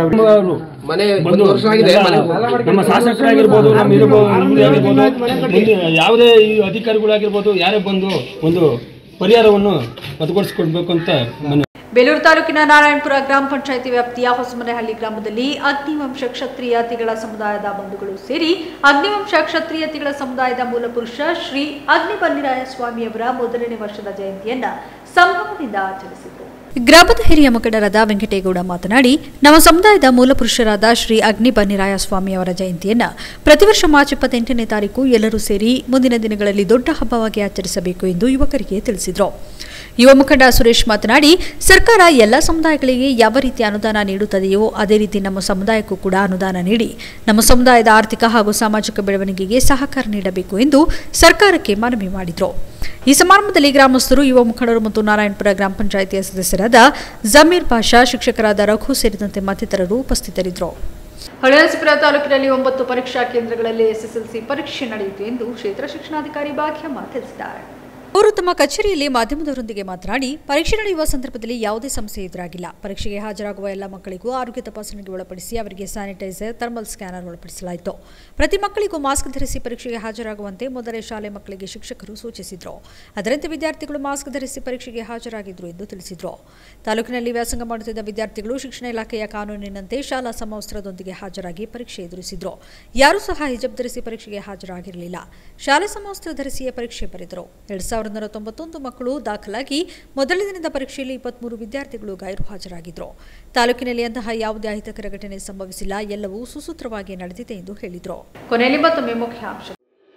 ಮನೆ ಒಂದು ವರ್ಷ ಆಗಿದೆ ಮನೆ ನಮ್ಮ ಶಾಸಕರಾಗಿರ್ಬೋದು ನಮ್ಮ ಇರ್ಬೋದು ನಮ್ದು ಆಗಿರ್ಬೋದು ಮುಂದೆ ಯಾವುದೇ ಈ ಅಧಿಕಾರಿಗಳಾಗಿರ್ಬೋದು ಯಾರೇ ಬಂದು ಒಂದು ಪರಿಹಾರವನ್ನು ಒದಗಿಸ್ಕೊಡ್ಬೇಕು ಅಂತ ಮನವಿ ಬೇಲೂರು ತಾಲೂಕಿನ ನಾರಾಯಣಪುರ ಗ್ರಾಮ ಪಂಚಾಯಿತಿ ವ್ಯಾಪ್ತಿಯ ಹೊಸಮನೆಹಳ್ಳಿ ಗ್ರಾಮದಲ್ಲಿ ಅಗ್ನಿವಂಶ ಕ್ಷತ್ರಿಯತಿಗಳ ಸಮುದಾಯದ ಬಂಧುಗಳು ಸೇರಿ ಅಗ್ನಿವಂಶ ಕ್ಷತ್ರಿಯತಿಗಳ ಸಮುದಾಯದ ಮೂಲಪುರುಷ ಶ್ರೀ ಅಗ್ನಿಬನ್ನಿರಾಯ ಸ್ವಾಮಿಯವರ ಮೊದಲನೇ ವರ್ಷದ ಜಯಂತಿಯನ್ನ ಸಂಭ್ರಮದಿಂದ ಆಚರಿಸಿದರು ಗ್ರಾಮದ ಹಿರಿಯ ಮುಖಂಡರಾದ ವೆಂಕಟೇಗೌಡ ಮಾತನಾಡಿ ನಮ್ಮ ಸಮುದಾಯದ ಮೂಲಪುರುಷರಾದ ಶ್ರೀ ಅಗ್ನಿ ಬನ್ನಿರಾಯ ಸ್ವಾಮಿ ಅವರ ಜಯಂತಿಯನ್ನ ಪ್ರತಿ ವರ್ಷ ಮಾರ್ಚ್ ಇಪ್ಪತ್ತೆಂಟನೇ ತಾರೀಕು ಎಲ್ಲರೂ ಸೇರಿ ಮುಂದಿನ ದಿನಗಳಲ್ಲಿ ದೊಡ್ಡ ಹಬ್ಬವಾಗಿ ಆಚರಿಸಬೇಕು ಎಂದು ಯುವಕರಿಗೆ ತಿಳಿಸಿದರು ಯುವ ಮುಖಂಡ ಸುರೇಶ್ ಮಾತನಾಡಿ ಸರ್ಕಾರ ಎಲ್ಲ ಸಮುದಾಯಗಳಿಗೆ ಯಾವ ರೀತಿ ಅನುದಾನ ನೀಡುತ್ತದೆಯೋ ಅದೇ ರೀತಿ ನಮ್ಮ ಸಮುದಾಯಕ್ಕೂ ಕೂಡ ಅನುದಾನ ನೀಡಿ ನಮ್ಮ ಸಮುದಾಯದ ಆರ್ಥಿಕ ಹಾಗೂ ಸಾಮಾಜಿಕ ಬೆಳವಣಿಗೆಗೆ ಸಹಕಾರ ನೀಡಬೇಕು ಎಂದು ಸರ್ಕಾರಕ್ಕೆ ಮನವಿ ಮಾಡಿದರು ಈ ಸಮಾರಂಭದಲ್ಲಿ ಗ್ರಾಮಸ್ಥರು ಯುವ ಮುಖಂಡರು ಮತ್ತು ನಾರಾಯಣಪುರ ಗ್ರಾಮ ಪಂಚಾಯಿತಿಯ ಸದಸ್ಯರಾದ ಜಮೀರ್ ಪಾಷಾ ಶಿಕ್ಷಕರಾದ ರಘು ಸೇರಿದಂತೆ ಮತ್ತಿತರರು ಉಪಸ್ಥಿತರಿದ್ದರು ಹೊಳೆನರಸೀಪುರ ತಾಲೂಕಿನಲ್ಲಿ ಒಂಬತ್ತು ಪರೀಕ್ಷಾ ಕೇಂದ್ರಗಳಲ್ಲಿ ಎಸ್ಎಸ್ಎಲ್ಸಿ ಪರೀಕ್ಷೆ ನಡೆಯಿತು ಎಂದು ಕ್ಷೇತ್ರ ಶಿಕ್ಷಣಾಧಿಕಾರಿ ಭಾಗ್ಯಮ್ಮ ತಿಳಿಸಿದ್ದಾರೆ ಅವರು ತಮ್ಮ ಕಚೇರಿಯಲ್ಲಿ ಮಾಧ್ಯಮದವರೊಂದಿಗೆ ಮಾತನಾಡಿ ಪರೀಕ್ಷೆ ನಡೆಯುವ ಸಂದರ್ಭದಲ್ಲಿ ಯಾವುದೇ ಸಮಸ್ಯೆ ಎದುರಾಗಿಲ್ಲ ಪರೀಕ್ಷೆಗೆ ಹಾಜರಾಗುವ ಎಲ್ಲ ಮಕ್ಕಳಿಗೂ ಆರೋಗ್ಯ ತಪಾಸಣೆಗೆ ಒಳಪಡಿಸಿ ಅವರಿಗೆ ಸ್ಯಾನಿಟೈಸರ್ ಥರ್ಮಲ್ ಸ್ಕ್ಯಾನರ್ ಒಳಪಡಿಸಲಾಯಿತು ಪ್ರತಿ ಮಕ್ಕಳಿಗೂ ಮಾಸ್ಕ್ ಧರಿಸಿ ಪರೀಕ್ಷೆಗೆ ಹಾಜರಾಗುವಂತೆ ಮೊದಲೇ ಶಾಲೆ ಮಕ್ಕಳಿಗೆ ಶಿಕ್ಷಕರು ಸೂಚಿಸಿದರು ಅದರಂತೆ ವಿದ್ಯಾರ್ಥಿಗಳು ಮಾಸ್ಕ್ ಧರಿಸಿ ಪರೀಕ್ಷೆಗೆ ಹಾಜರಾಗಿದ್ದರು ಎಂದು ತಿಳಿಸಿದರು ತಾಲೂಕಿನಲ್ಲಿ ವ್ಯಾಸಂಗ ಮಾಡುತ್ತಿದ್ದ ವಿದ್ಯಾರ್ಥಿಗಳು ಶಿಕ್ಷಣ ಇಲಾಖೆಯ ಕಾನೂನಿನಂತೆ ಶಾಲಾ ಸಮವಸ್ತ್ರದೊಂದಿಗೆ ಹಾಜರಾಗಿ ಪರೀಕ್ಷೆ ಎದುರಿಸಿದ್ರು ಯಾರೂ ಸಹ ಹಿಜಬ್ ಧರಿಸಿ ಪರೀಕ್ಷೆಗೆ ಹಾಜರಾಗಿರಲಿಲ್ಲ ಶಾಲೆ ಸಮವಸ್ತ್ರ ಧರಿಸಿಯೇ ಪರೀಕ್ಷೆ ಬರೆದರು ಎರಡ್ ಸಾವಿರದ ನೂರ ತೊಂಬತ್ತೊಂದು ಮಕ್ಕಳು ದಾಖಲಾಗಿ ಮೊದಲ ದಿನದ ಪರೀಕ್ಷೆಯಲ್ಲಿ ಇಪ್ಪತ್ಮೂರು ವಿದ್ಯಾರ್ಥಿಗಳು ಗೈರು ಹಾಜರಾಗಿದ್ದರು ತಾಲೂಕಿನಲ್ಲಿ ಅಂತಹ ಯಾವುದೇ ಅಹಿತಕರ ಘಟನೆ ಸಂಭವಿಸಿಲ್ಲ ಎಲ್ಲವೂ ಸುಸೂತ್ರವಾಗಿ ನಡೆದಿದೆ ಎಂದು ಹೇಳಿದರು ಕೊನೆಯಲ್ಲಿ ಮತ್ತೊಮ್ಮೆ ಮುಖ್ಯಾಂಶ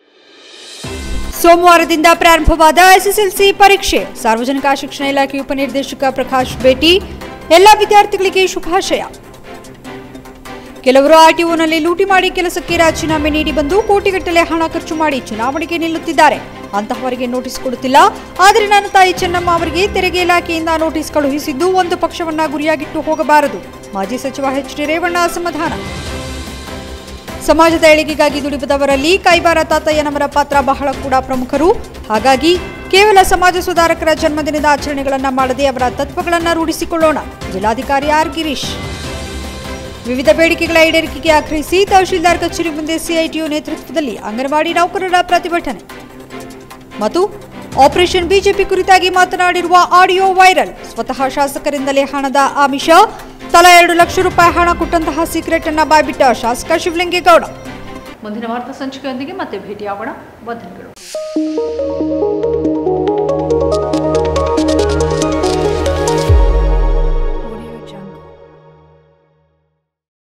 ಸೋಮವಾರದಿಂದ ಪ್ರಾರಂಭವಾದ ಎಸ್ಎಸ್ಎಲ್ಸಿ ಪರೀಕ್ಷೆ ಸಾರ್ವಜನಿಕ ಶಿಕ್ಷಣ ಇಲಾಖೆ ಉಪನಿರ್ದೇಶಕ ಪ್ರಕಾಶ್ ಭೇಟಿ ಎಲ್ಲ ವಿದ್ಯಾರ್ಥಿಗಳಿಗೆ ಶುಭಾಶಯ ಕೆಲವರು ಆರ್ಟಿಒನಲ್ಲಿ ಲೂಟಿ ಮಾಡಿ ಕೆಲಸಕ್ಕೆ ರಾಜೀನಾಮೆ ನೀಡಿ ಬಂದು ಕೋಟಿಗಟ್ಟಲೆ ಹಣ ಖರ್ಚು ಮಾಡಿ ಚುನಾವಣೆಗೆ ನಿಲ್ಲುತ್ತಿದ್ದಾರೆ ಅಂತಹವರಿಗೆ ನೋಟಿಸ್ ಕೊಡುತ್ತಿಲ್ಲ ಆದರೆ ನನ್ನ ತಾಯಿ ಚೆನ್ನಮ್ಮ ಅವರಿಗೆ ತೆರಿಗೆ ಇಲಾಖೆಯಿಂದ ನೋಟಿಸ್ ಕಳುಹಿಸಿದ್ದು ಒಂದು ಪಕ್ಷವನ್ನ ಗುರಿಯಾಗಿಟ್ಟು ಹೋಗಬಾರದು ಮಾಜಿ ಸಚಿವ ಎಚ್ ಡಿ ರೇವಣ್ಣ ಅಸಮಾಧಾನ ಸಮಾಜದ ಏಳಿಗೆಗಾಗಿ ದುಡಿಬದವರಲ್ಲಿ ಕೈವಾರ ತಾತಯ್ಯನವರ ಪಾತ್ರ ಬಹಳ ಕೂಡ ಪ್ರಮುಖರು ಹಾಗಾಗಿ ಕೇವಲ ಸಮಾಜ ಸುಧಾರಕರ ಜನ್ಮದಿನದ ಆಚರಣೆಗಳನ್ನ ಮಾಡದೆ ಅವರ ತತ್ವಗಳನ್ನ ರೂಢಿಸಿಕೊಳ್ಳೋಣ ಜಿಲ್ಲಾಧಿಕಾರಿ ಆರ್ ಗಿರೀಶ್ ವಿವಿಧ ಬೇಡಿಕೆಗಳ ಈಡೇರಿಕೆಗೆ ಆಗ್ರಹಿಸಿ ತಹಶೀಲ್ದಾರ್ ಕಚೇರಿ ಮುಂದೆ ಸಿಐಟಿಯು ನೇತೃತ್ವದಲ್ಲಿ ಅಂಗನವಾಡಿ ನೌಕರರ ಪ್ರತಿಭಟನೆ ಮತ್ತು ಆಪರೇಷನ್ ಬಿಜೆಪಿ ಕುರಿತಾಗಿ ಮಾತನಾಡಿರುವ ಆಡಿಯೋ ವೈರಲ್ ಸ್ವತಃ ಶಾಸಕರಿಂದಲೇ ಹಣದ ಆಮಿಷ ತಲಾ ಎರಡು ಲಕ್ಷ ರೂಪಾಯಿ ಹಣ ಕೊಟ್ಟಂತಹ ಸೀಕ್ರೆಟ್ ಅನ್ನ ಬಾಯ್ಬಿಟ್ಟ ಶಾಸಕ ಶಿವಲಿಂಗೇಗೌಡ ಮುಂದಿನ ವಾರ್ತಾ ಸಂಚಿಕೆಯೊಂದಿಗೆ ಮತ್ತೆ ಭೇಟಿಯಾಗೋಣ ವಂದನೆಗಳು